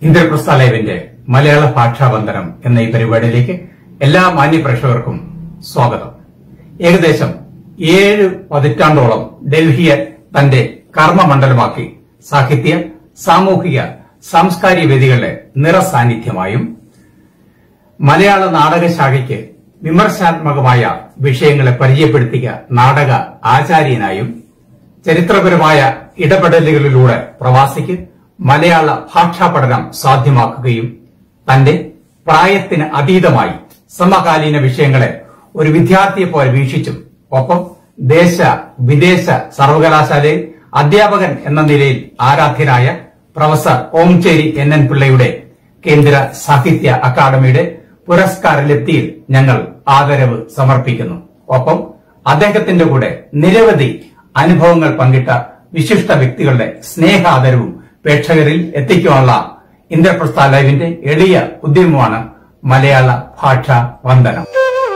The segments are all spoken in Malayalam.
ഇന്ദ്രപ്രസ്ഥ ലൈവിന്റെ മലയാള ഭാഷാവന്ദനം എന്ന ഈ പരിപാടിയിലേക്ക് എല്ലാ മാന്യ പ്രേക്ഷകർക്കും സ്വാഗതം ഏകദേശം ഏഴ് പതിറ്റാണ്ടോളം ഡൽഹിയെ തന്റെ കർമ്മമണ്ഡലമാക്കി സാഹിത്യ സാമൂഹിക സാംസ്കാരിക വേദികളുടെ നിറസാന്നിധ്യമായും മലയാള നാടകശാഖയ്ക്ക് വിമർശനാത്മകമായ വിഷയങ്ങളെ പരിചയപ്പെടുത്തിയ നാടക ആചാര്യനായും ചരിത്രപരമായ ഇടപെടലുകളിലൂടെ പ്രവാസിക്ക് മലയാള ഭാഷാ പഠനം സാധ്യമാക്കുകയും തന്റെ പ്രായത്തിന് അതീതമായി സമകാലീന വിഷയങ്ങളെ ഒരു വിദ്യാർത്ഥിയെ പോലെ വീക്ഷിച്ചും ഒപ്പം ദേശ വിദേശ സർവകലാശാലയിൽ അധ്യാപകൻ എന്ന നിലയിൽ ആരാധ്യനായ പ്രൊഫസർ ഓംചേരി എൻ എൻ പിള്ളയുടെ കേന്ദ്ര സാഹിത്യ അക്കാദമിയുടെ പുരസ്കാര ലബ്ധിയിൽ ഞങ്ങൾ ആദരവ് സമർപ്പിക്കുന്നു ഒപ്പം അദ്ദേഹത്തിന്റെ കൂടെ നിരവധി അനുഭവങ്ങൾ പങ്കിട്ട വിശിഷ്ട വ്യക്തികളുടെ സ്നേഹാദരവും പ്രേക്ഷകരിൽ എത്തിക്കുവാനുള്ള ഇന്ദ്രപ്രസ്ഥ ലൈവിന്റെ എളിയ ഉദ്യമമാണ് മലയാള ഭാഷാ വന്ദനം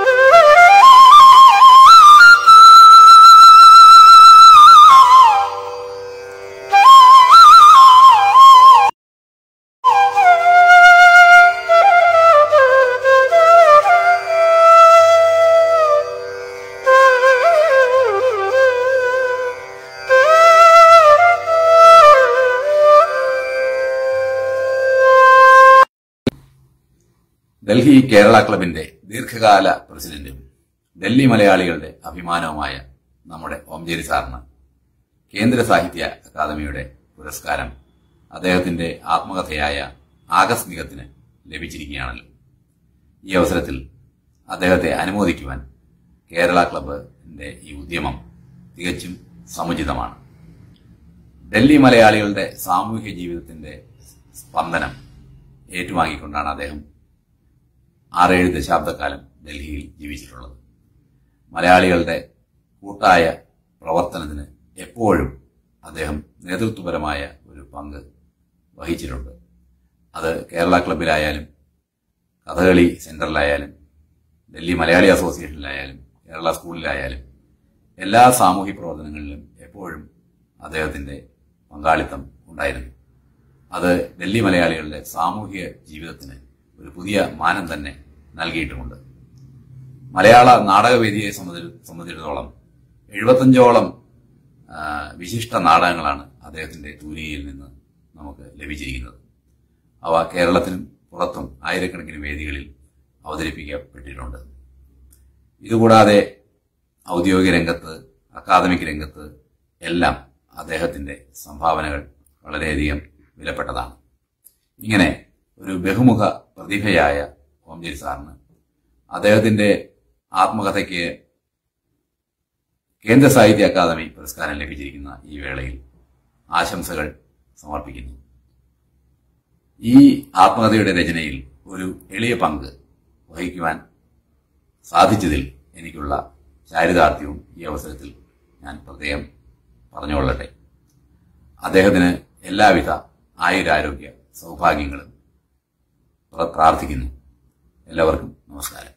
ഡൽഹി കേരള ക്ലബിന്റെ ദീർഘകാല പ്രസിഡന്റും ഡൽഹി മലയാളികളുടെ അഭിമാനവുമായ നമ്മുടെ ഓംചേരി സാറിന് കേന്ദ്ര സാഹിത്യ അക്കാദമിയുടെ പുരസ്കാരം അദ്ദേഹത്തിന്റെ ആത്മകഥയായ ആകസ്മികത്തിന് ലഭിച്ചിരിക്കുകയാണല്ലോ ഈ അവസരത്തിൽ അദ്ദേഹത്തെ അനുമോദിക്കുവാൻ കേരള ക്ലബിന്റെ ഈ ഉദ്യമം തികച്ചും സമുചിതമാണ് ഡൽഹി മലയാളികളുടെ സാമൂഹ്യ ജീവിതത്തിന്റെ സ്പന്ദനം ഏറ്റുവാങ്ങിക്കൊണ്ടാണ് അദ്ദേഹം ആറേഴ് ദശാബ്ദക്കാലം ഡൽഹിയിൽ ജീവിച്ചിട്ടുള്ളത് മലയാളികളുടെ കൂട്ടായ പ്രവർത്തനത്തിന് എപ്പോഴും അദ്ദേഹം നേതൃത്വപരമായ ഒരു പങ്ക് വഹിച്ചിട്ടുണ്ട് അത് കേരള ക്ലബിലായാലും കഥകളി സെന്ററിലായാലും ഡൽഹി മലയാളി അസോസിയേഷനിലായാലും കേരള സ്കൂളിലായാലും എല്ലാ സാമൂഹ്യ പ്രവർത്തനങ്ങളിലും എപ്പോഴും അദ്ദേഹത്തിന്റെ പങ്കാളിത്തം ഉണ്ടായിരുന്നു അത് ഡൽഹി മലയാളികളുടെ സാമൂഹിക ജീവിതത്തിന് ഒരു പുതിയ മാനം തന്നെ നൽകിയിട്ടുമുണ്ട് മലയാള നാടകവേദിയെ സംബന്ധി- സംബന്ധിച്ചിടത്തോളം എഴുപത്തഞ്ചോളം ആ, വിശിഷ്ട നാടകങ്ങളാണ് അദ്ദേഹത്തിന്റെ തൂലികയിൽ നിന്ന് നമുക്ക് ലഭിച്ചിരിക്കുന്നത് അവ കേരളത്തിനും പുറത്തും ആയിരക്കണക്കിന് വേദികളിൽ അവതരിപ്പിക്കപ്പെട്ടിട്ടുണ്ട് ഇതുകൂടാതെ ഔദ്യോഗിക രംഗത്ത് അക്കാദമിക് രംഗത്ത് എല്ലാം അദ്ദേഹത്തിന്റെ സംഭാവനകൾ വളരെയധികം വിലപ്പെട്ടതാണ് ഇങ്ങനെ ഒരു ബഹുമുഖ പ്രതിഭയായ ഓംചേരി സാറിന് അദ്ദേഹത്തിന്റെ ആത്മകഥയ്ക്ക് കേന്ദ്ര സാഹിത്യ അക്കാദമി പുരസ്കാരം ലഭിച്ചിരിക്കുന്ന ഈ വേളയിൽ ആശംസകൾ സമർപ്പിക്കുന്നു ഈ ആത്മകഥയുടെ രചനയിൽ ഒരു എളിയ പങ്ക് വഹിക്കുവാൻ സാധിച്ചതിൽ എനിക്കുള്ള ചാരിതാർത്ഥ്യവും ഈ അവസരത്തിൽ ഞാൻ പ്രത്യേകം പറഞ്ഞുകൊള്ളട്ടെ അദ്ദേഹത്തിന് എല്ലാവിധ ആയുരാരോഗ്യ സൗഭാഗ്യങ്ങളും പ്ര- പ്രാർത്ഥിക്കുന്നു എല്ലാവർക്കും നമസ്കാരം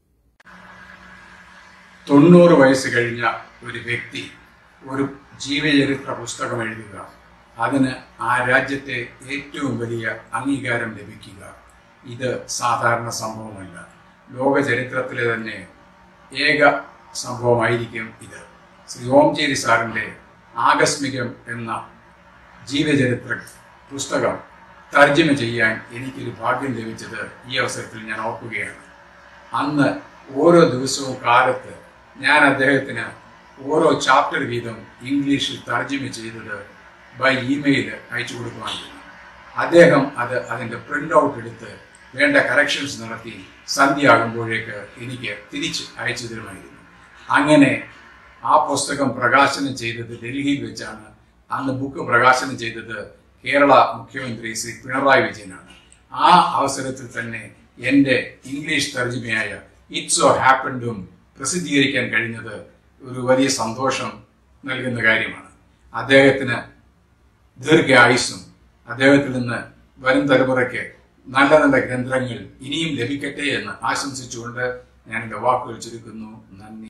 തൊണ്ണൂറ് വയസ്സ് കഴിഞ്ഞ ഒരു വ്യക്തി ഒരു ജീവചരിത്ര പുസ്തകം എഴുതുക അതിന് ആ രാജ്യത്തെ ഏറ്റവും വലിയ അംഗീകാരം ലഭിക്കുക ഇത് സാധാരണ സംഭവമല്ല ലോക ചരിത്രത്തിലെ തന്നെ ഏക സംഭവമായിരിക്കും ഇത് ശ്രീ ഓംചേരി സാറിൻ്റെ ആകസ്മികം എന്ന ജീവചരിത്ര പുസ്തകം തർജ്ജമ ചെയ്യാൻ എനിക്കൊരു ഭാഗ്യം ലഭിച്ചത് ഈ അവസരത്തിൽ ഞാൻ ഓർക്കുകയാണ് അന്ന് ഓരോ ദിവസവും കാലത്ത് ഞാൻ അദ്ദേഹത്തിന് ഓരോ ചാപ്റ്റർ വീതം ഇംഗ്ലീഷിൽ തർജ്ജമ ചെയ്തത് ബൈ ഇമെയിൽ അയച്ചു കൊടുക്കുമായിരുന്നു അദ്ദേഹം അത് അതിൻ്റെ പ്രിന്റ് ഔട്ട് എടുത്ത് വേണ്ട കറക്ഷൻസ് നടത്തി സന്ധ്യയാകുമ്പോഴേക്ക് എനിക്ക് തിരിച്ച് അയച്ചു തരുമായിരുന്നു അങ്ങനെ ആ പുസ്തകം പ്രകാശനം ചെയ്തത് ഡൽഹിയിൽ വെച്ചാണ് അന്ന് ബുക്ക് പ്രകാശനം ചെയ്തത് കേരള മുഖ്യമന്ത്രി ശ്രീ പിണറായി വിജയനാണ് ആ അവസരത്തിൽ തന്നെ എൻ്റെ ഇംഗ്ലീഷ് തർജ്ജമയായ ഇറ്റ്സോ ഹാപ്പൻഡും പ്രസിദ്ധീകരിക്കാൻ കഴിഞ്ഞത് ഒരു വലിയ സന്തോഷം നൽകുന്ന കാര്യമാണ് അദ്ദേഹത്തിന് ദീർഘായുസ്സും അദ്ദേഹത്തിൽ നിന്ന് വരും തലമുറയ്ക്ക് നല്ല നല്ല ഗ്രന്ഥങ്ങൾ ഇനിയും ലഭിക്കട്ടെ എന്ന് ആശംസിച്ചുകൊണ്ട് ഞാൻ എൻ്റെ വാക്കുകൾ ചുരുക്കുന്നു നന്ദി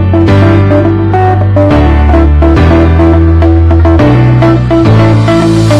Thank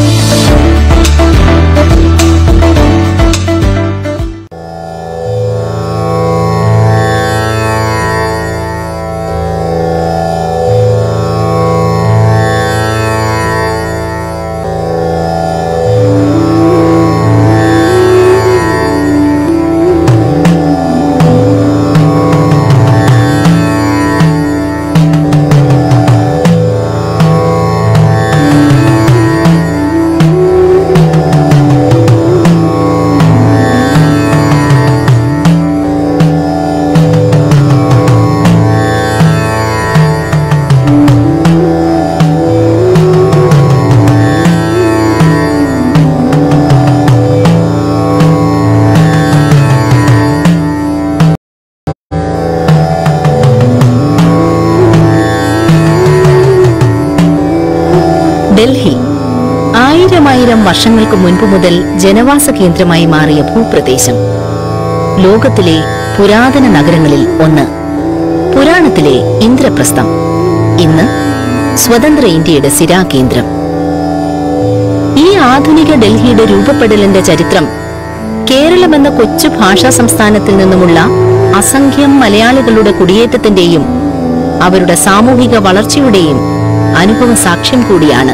വർഷങ്ങൾക്ക് മുൻപ് മുതൽ ജനവാസ കേന്ദ്രമായി മാറിയ ഭൂപ്രദേശം ലോകത്തിലെ പുരാതന നഗരങ്ങളിൽ ഒന്ന് പുരാണത്തിലെ ഇന്ദ്രപ്രസ്ഥം ഇന്ന് സ്വതന്ത്ര ഇന്ത്യയുടെ സിരാകേന്ദ്രം ഈ ആധുനിക ഡൽഹിയുടെ രൂപപ്പെടലിന്റെ ചരിത്രം കേരളം എന്ന കൊച്ചു ഭാഷാ സംസ്ഥാനത്തിൽ നിന്നുമുള്ള അസംഖ്യം മലയാളികളുടെ കുടിയേറ്റത്തിന്റെയും അവരുടെ സാമൂഹിക വളർച്ചയുടെയും അനുഭവ സാക്ഷ്യം കൂടിയാണ്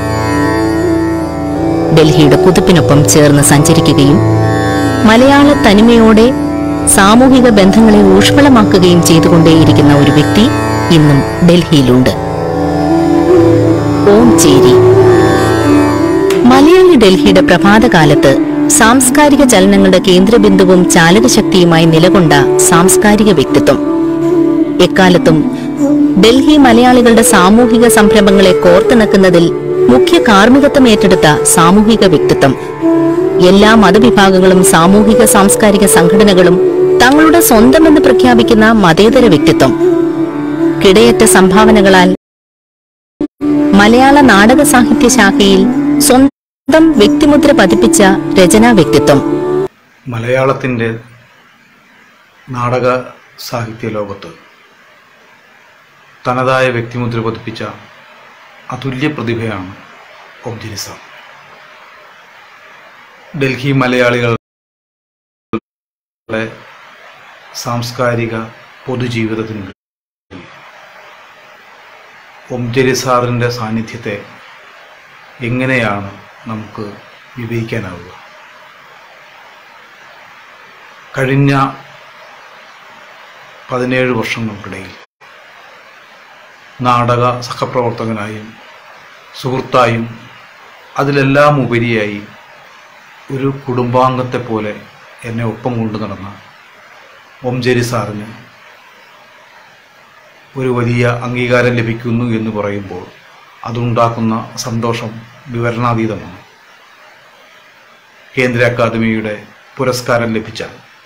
ഡൽഹിയുടെ കുതിപ്പിനൊപ്പം ചേർന്ന് സഞ്ചരിക്കുകയും മലയാള തനിമയോടെ സാമൂഹിക ബന്ധങ്ങളെ ഊഷ്മളമാക്കുകയും ചെയ്തുകൊണ്ടേയിരിക്കുന്ന ഒരു വ്യക്തി ഇന്നും ഡൽഹിയിലുണ്ട് ഓം ചേരി മലയാളി ഡൽഹിയുടെ പ്രഭാതകാലത്ത് സാംസ്കാരിക ചലനങ്ങളുടെ കേന്ദ്രബിന്ദുവും ചാലകശക്തിയുമായി നിലകൊണ്ട സാംസ്കാരിക വ്യക്തിത്വം എക്കാലത്തും ഡൽഹി മലയാളികളുടെ സാമൂഹിക സംരംഭങ്ങളെ കോർത്തിണക്കുന്നതിൽ മുഖ്യ കാർമ്മികത്വം ഏറ്റെടുത്ത സാമൂഹിക വ്യക്തിത്വം എല്ലാ മതവിഭാഗങ്ങളും സാമൂഹിക സാംസ്കാരിക സംഘടനകളും തങ്ങളുടെ സ്വന്തമെന്ന് പ്രഖ്യാപിക്കുന്ന മതേതര വ്യക്തിത്വം കിടയറ്റ സംഭാവനകളാൽ മലയാള നാടക സാഹിത്യ ശാഖയിൽ സ്വന്തം വ്യക്തിമുദ്ര പതിപ്പിച്ച രചനാ വ്യക്തിത്വം മലയാളത്തിൻ്റെ നാടക സാഹിത്യ ലോകത്ത് തനതായ വ്യക്തിമുദ്ര പതിപ്പിച്ച അതുല്യ പ്രതിഭയാണ് ഒബ്ജിനിസ ഡൽഹി മലയാളികളുടെ സാംസ്കാരിക പൊതുജീവിതത്തിന് ഒംജരി സാറിൻ്റെ സാന്നിധ്യത്തെ എങ്ങനെയാണ് നമുക്ക് വിവരിക്കാനാവുക കഴിഞ്ഞ പതിനേഴ് വർഷങ്ങൾക്കിടയിൽ നാടക സഹപ്രവർത്തകനായും സുഹൃത്തായും അതിലെല്ലാം ഉപരിയായി ഒരു കുടുംബാംഗത്തെ പോലെ എന്നെ ഒപ്പം കൊണ്ടു നടന്ന ഓംജരി സാറിന് ഒരു വലിയ അംഗീകാരം ലഭിക്കുന്നു എന്ന് പറയുമ്പോൾ അതുണ്ടാക്കുന്ന സന്തോഷം വിവരണാതീതമാണ് കേന്ദ്ര അക്കാദമിയുടെ പുരസ്കാരം ലഭിച്ച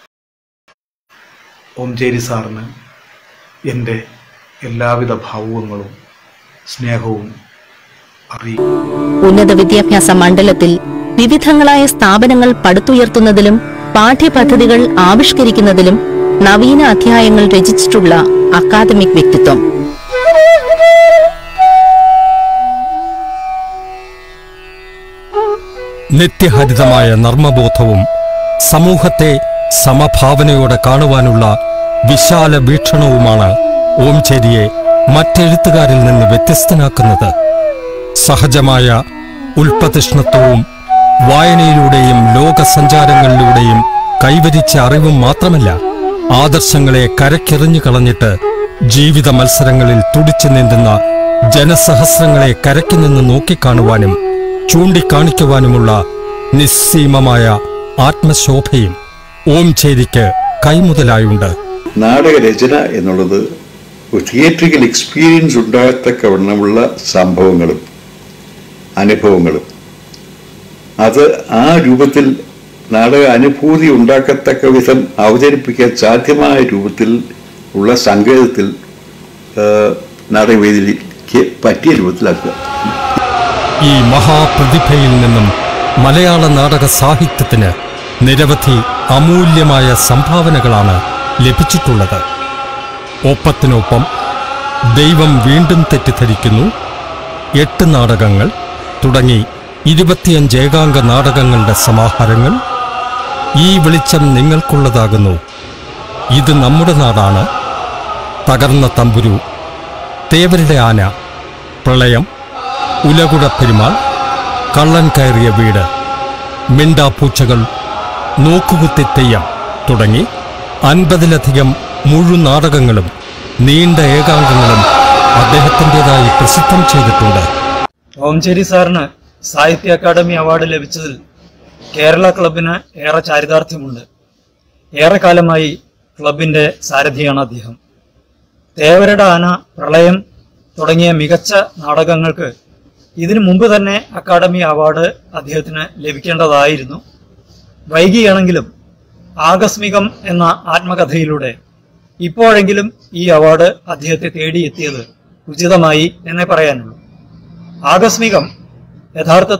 ഓംചേരി സാറിന് എൻ്റെ എല്ലാവിധ ഭാവുകങ്ങളും സ്നേഹവും അറിയിക്കും ഉന്നത വിദ്യാഭ്യാസ മണ്ഡലത്തിൽ വിവിധങ്ങളായ സ്ഥാപനങ്ങൾ പടുത്തുയർത്തുന്നതിലും പാഠ്യപദ്ധതികൾ ആവിഷ്കരിക്കുന്നതിലും നവീന അധ്യായങ്ങൾ രചിച്ചിട്ടുള്ള അക്കാദമിക് വ്യക്തിത്വം നിത്യഹരിതമായ നർമ്മബോധവും സമൂഹത്തെ സമഭാവനയോടെ കാണുവാനുള്ള വിശാല വീക്ഷണവുമാണ് ഓംചേരിയെ മറ്റെഴുത്തുകാരിൽ നിന്ന് വ്യത്യസ്തനാക്കുന്നത് സഹജമായ ഉൽപ്പതിഷ്ണത്വവും വായനയിലൂടെയും ലോകസഞ്ചാരങ്ങളിലൂടെയും കൈവരിച്ച അറിവും മാത്രമല്ല ആദർശങ്ങളെ കരക്കെറിഞ്ഞു കളഞ്ഞിട്ട് ജീവിത മത്സരങ്ങളിൽ തുടിച്ചു നീന്തുന്ന ജനസഹസ്രങ്ങളെ കരയ്ക്ക് നിന്ന് നോക്കിക്കാണുവാനും ചൂണ്ടിക്കാണിക്കുവാനുമുള്ള നിസ്സീമമായ ആത്മശോഭയും ഓംചേരിക്ക് കൈമുതലായുണ്ട് നാടകരചന എന്നുള്ളത് ഒരു തിയേറ്ററിക്കൽ എക്സ്പീരിയൻസ് ഉണ്ടാകത്തക്കവണ്ണമുള്ള സംഭവങ്ങളും അനുഭവങ്ങളും അത് ആ രൂപത്തിൽ നാടക അനുഭൂതി ഉണ്ടാക്കത്തക്ക വിധം അവതരിപ്പിക്കാൻ സാധ്യമായ രൂപത്തിൽ ഉള്ള സങ്കേതത്തിൽ ആ, നാടകവേദിയിലേക്ക് പറ്റിയ രൂപത്തിലാക്കുക ഈ മഹാപ്രതിഭയിൽ നിന്നും മലയാള നാടക സാഹിത്യത്തിന് നിരവധി അമൂല്യമായ സംഭാവനകളാണ് ലഭിച്ചിട്ടുള്ളത് ഒപ്പത്തിനൊപ്പം ദൈവം വീണ്ടും തെറ്റിദ്ധരിക്കുന്നു എട്ട് നാടകങ്ങൾ തുടങ്ങി ഇരുപത്തിയഞ്ച് ഏകാംഗ നാടകങ്ങളുടെ സമാഹാരങ്ങൾ ഈ വെളിച്ചം നിങ്ങൾക്കുള്ളതാകുന്നു ഇത് നമ്മുടെ നാടാണ് തകർന്ന തമ്പുരു തേവരുടെ ആന പ്രളയം ഉലകുട പെരുമാൾ കള്ളൻ കയറിയ വീട് മിണ്ടാപ്പൂച്ചകൾ നോക്കുകുത്തി തെയ്യം തുടങ്ങി അൻപതിലധികം മുഴുനാടകങ്ങളും നീണ്ട ഏകാംഗങ്ങളും അദ്ദേഹത്തിൻ്റെതായി പ്രസിദ്ധം ചെയ്തിട്ടുണ്ട് ഓംചേരി സാറിന് സാഹിത്യ അക്കാദമി അവാർഡ് ലഭിച്ചതിൽ കേരള ക്ലബിന് ഏറെ ചാരിതാർത്ഥ്യമുണ്ട് ഏറെക്കാലമായി ക്ലബിന്റെ സാരഥിയാണ് അദ്ദേഹം തേവരുടെ ആന പ്രളയം തുടങ്ങിയ മികച്ച നാടകങ്ങൾക്ക് ഇതിനു മുമ്പ് തന്നെ അക്കാദമി അവാർഡ് അദ്ദേഹത്തിന് ലഭിക്കേണ്ടതായിരുന്നു വൈകിയാണെങ്കിലും ആകസ്മികം എന്ന ആത്മകഥയിലൂടെ ഇപ്പോഴെങ്കിലും ഈ അവാർഡ് അദ്ദേഹത്തെ തേടിയെത്തിയത് ഉചിതമായി എന്നേ പറയാനുള്ളൂ ആകസ്മികം യഥാർത്ഥത്തിൽ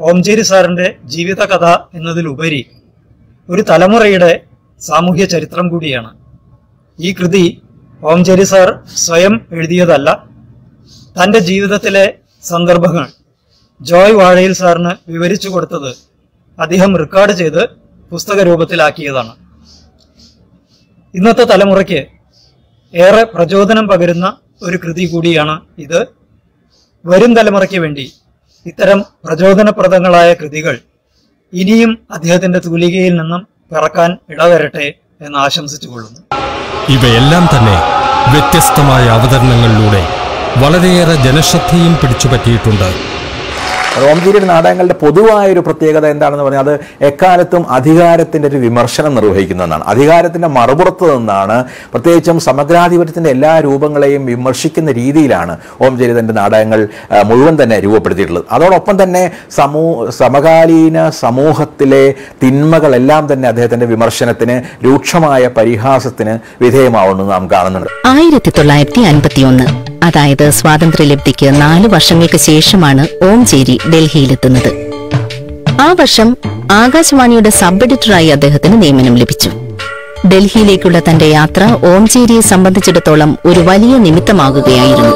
ഓംചേരി സാറിന്റെ ജീവിതകഥ എന്നതിലുപരി ഒരു തലമുറയുടെ സാമൂഹ്യ ചരിത്രം കൂടിയാണ് ഈ കൃതി ഓംചേരി സാർ സ്വയം എഴുതിയതല്ല തന്റെ ജീവിതത്തിലെ സന്ദർഭങ്ങൾ ജോയ് വാഴയിൽ സാറിന് വിവരിച്ചു കൊടുത്തത് അദ്ദേഹം റെക്കോർഡ് ചെയ്ത് പുസ്തക രൂപത്തിലാക്കിയതാണ് ഇന്നത്തെ തലമുറയ്ക്ക് ഏറെ പ്രചോദനം പകരുന്ന ഒരു കൃതി കൂടിയാണ് ഇത് വരും തലമുറയ്ക്ക് വേണ്ടി ഇത്തരം പ്രചോദനപ്രദങ്ങളായ കൃതികൾ ഇനിയും അദ്ദേഹത്തിന്റെ തൂലികയിൽ നിന്നും പിറക്കാൻ ഇടവരട്ടെ എന്ന് ആശംസിച്ചുകൊള്ളുന്നു ഇവയെല്ലാം തന്നെ വ്യത്യസ്തമായ അവതരണങ്ങളിലൂടെ വളരെയേറെ ജനശ്രദ്ധയും പിടിച്ചുപറ്റിയിട്ടുണ്ട് ഓംചേരിയുടെ നാടകങ്ങളുടെ പൊതുവായ ഒരു പ്രത്യേകത എന്താണെന്ന് പറഞ്ഞാൽ അത് എക്കാലത്തും അധികാരത്തിന്റെ ഒരു വിമർശനം നിർവഹിക്കുന്നതാണ് അധികാരത്തിന്റെ മറുപുറത്ത് നിന്നാണ് പ്രത്യേകിച്ചും സമഗ്രാധിപത്യത്തിന്റെ എല്ലാ രൂപങ്ങളെയും വിമർശിക്കുന്ന രീതിയിലാണ് ഓംചേരി തന്റെ നാടകങ്ങൾ ആ, മുഴുവൻ തന്നെ രൂപപ്പെടുത്തിയിട്ടുള്ളത് അതോടൊപ്പം തന്നെ സമൂ സമകാലീന സമൂഹത്തിലെ തിന്മകളെല്ലാം തന്നെ അദ്ദേഹത്തിന്റെ വിമർശനത്തിന് രൂക്ഷമായ പരിഹാസത്തിന് വിധേയമാവുന്നത് നാം കാണുന്നുണ്ട് ആയിരത്തി തൊള്ളായിരത്തി അൻപത്തിയൊന്ന് അതായത് സ്വാതന്ത്ര്യലബ്ധിക്ക് നാല് വർഷങ്ങൾക്ക് ശേഷമാണ് ഓംചേരി ഡൽഹിയിലെത്തുന്നത് ആ വർഷം ആകാശവാണിയുടെ സബ് എഡിറ്ററായി അദ്ദേഹത്തിന് നിയമനം ലഭിച്ചു ഡൽഹിയിലേക്കുള്ള തന്റെ യാത്ര ഓംചേരിയെ സംബന്ധിച്ചിടത്തോളം ഒരു വലിയ നിമിത്തമാകുകയായിരുന്നു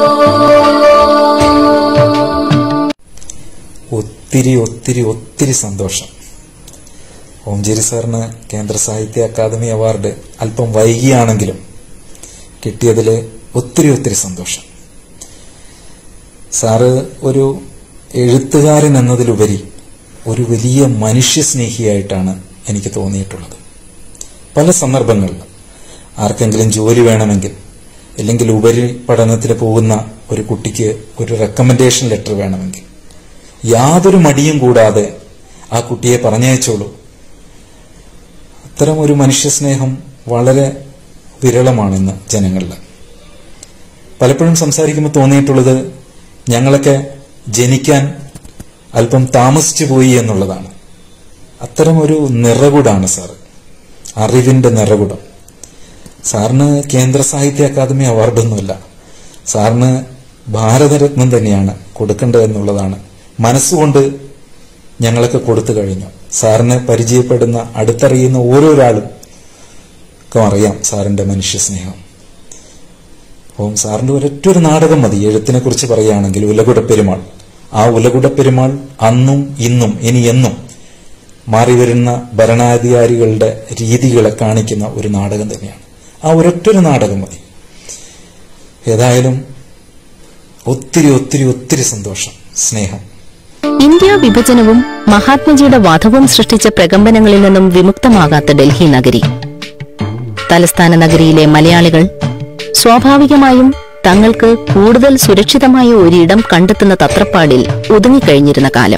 ഒത്തിരി ഒത്തിരി ഒത്തിരി സന്തോഷം ഓംചേരി സാറിന് കേന്ദ്ര സാഹിത്യ അക്കാദമി അവാർഡ് അല്പം വൈകിയാണെങ്കിലും കിട്ടിയതിൽ ഒത്തിരി ഒത്തിരി സന്തോഷം സാറ് ഒരു എഴുത്തുകാരൻ എന്നതിലുപരി ഒരു വലിയ മനുഷ്യസ്നേഹിയായിട്ടാണ് എനിക്ക് തോന്നിയിട്ടുള്ളത് പല സന്ദർഭങ്ങളിൽ ആർക്കെങ്കിലും ജോലി വേണമെങ്കിൽ അല്ലെങ്കിൽ ഉപരി പഠനത്തിൽ പോകുന്ന ഒരു കുട്ടിക്ക് ഒരു റെക്കമെൻഡേഷൻ ലെറ്റർ വേണമെങ്കിൽ യാതൊരു മടിയും കൂടാതെ ആ കുട്ടിയെ പറഞ്ഞയച്ചോളൂ അത്തരം ഒരു മനുഷ്യസ്നേഹം വളരെ വിരളമാണ് ഇന്ന് ജനങ്ങളിൽ പലപ്പോഴും സംസാരിക്കുമ്പോൾ തോന്നിയിട്ടുള്ളത് ഞങ്ങളൊക്കെ ജനിക്കാൻ അല്പം താമസിച്ചു പോയി എന്നുള്ളതാണ് അത്തരം ഒരു നിറകുടാണ് സാർ അറിവിന്റെ നിറകുടം സാറിന് കേന്ദ്ര സാഹിത്യ അക്കാദമി അവാർഡൊന്നുമില്ല സാറിന് ഭാരതരത്നം തന്നെയാണ് കൊടുക്കേണ്ടത് എന്നുള്ളതാണ് മനസ്സുകൊണ്ട് ഞങ്ങളൊക്കെ കൊടുത്തു കഴിഞ്ഞു സാറിനെ പരിചയപ്പെടുന്ന അടുത്തറിയുന്ന ഓരോരാളും ഒക്കെ അറിയാം സാറിന്റെ മനുഷ്യസ്നേഹം അപ്പം സാറിന്റെ ഒരൊറ്റൊരു നാടകം മതി എഴുത്തിനെ കുറിച്ച് പറയുകയാണെങ്കിൽ ഉലകുട പെരുമാൾ ആ ഉലകുട പെരുമാൾ അന്നും ഇന്നും ഇനി എന്നും മാറിവരുന്ന ഭരണാധികാരികളുടെ രീതികളെ കാണിക്കുന്ന ഒരു നാടകം തന്നെയാണ് ആ ഒരൊറ്റൊരു നാടകം മതി ഏതായാലും ഒത്തിരി ഒത്തിരി ഒത്തിരി സന്തോഷം സ്നേഹം ഇന്ത്യ വിഭജനവും മഹാത്മജിയുടെ വധവും സൃഷ്ടിച്ച പ്രകമ്പനങ്ങളിൽ നിന്നും വിമുക്തമാകാത്ത ഡൽഹി നഗരി തലസ്ഥാന നഗരിയിലെ മലയാളികൾ സ്വാഭാവികമായും തങ്ങൾക്ക് കൂടുതൽ സുരക്ഷിതമായ ഒരിടം കണ്ടെത്തുന്ന തത്രപ്പാടിൽ ഒതുങ്ങിക്കഴിഞ്ഞിരുന്ന കാലം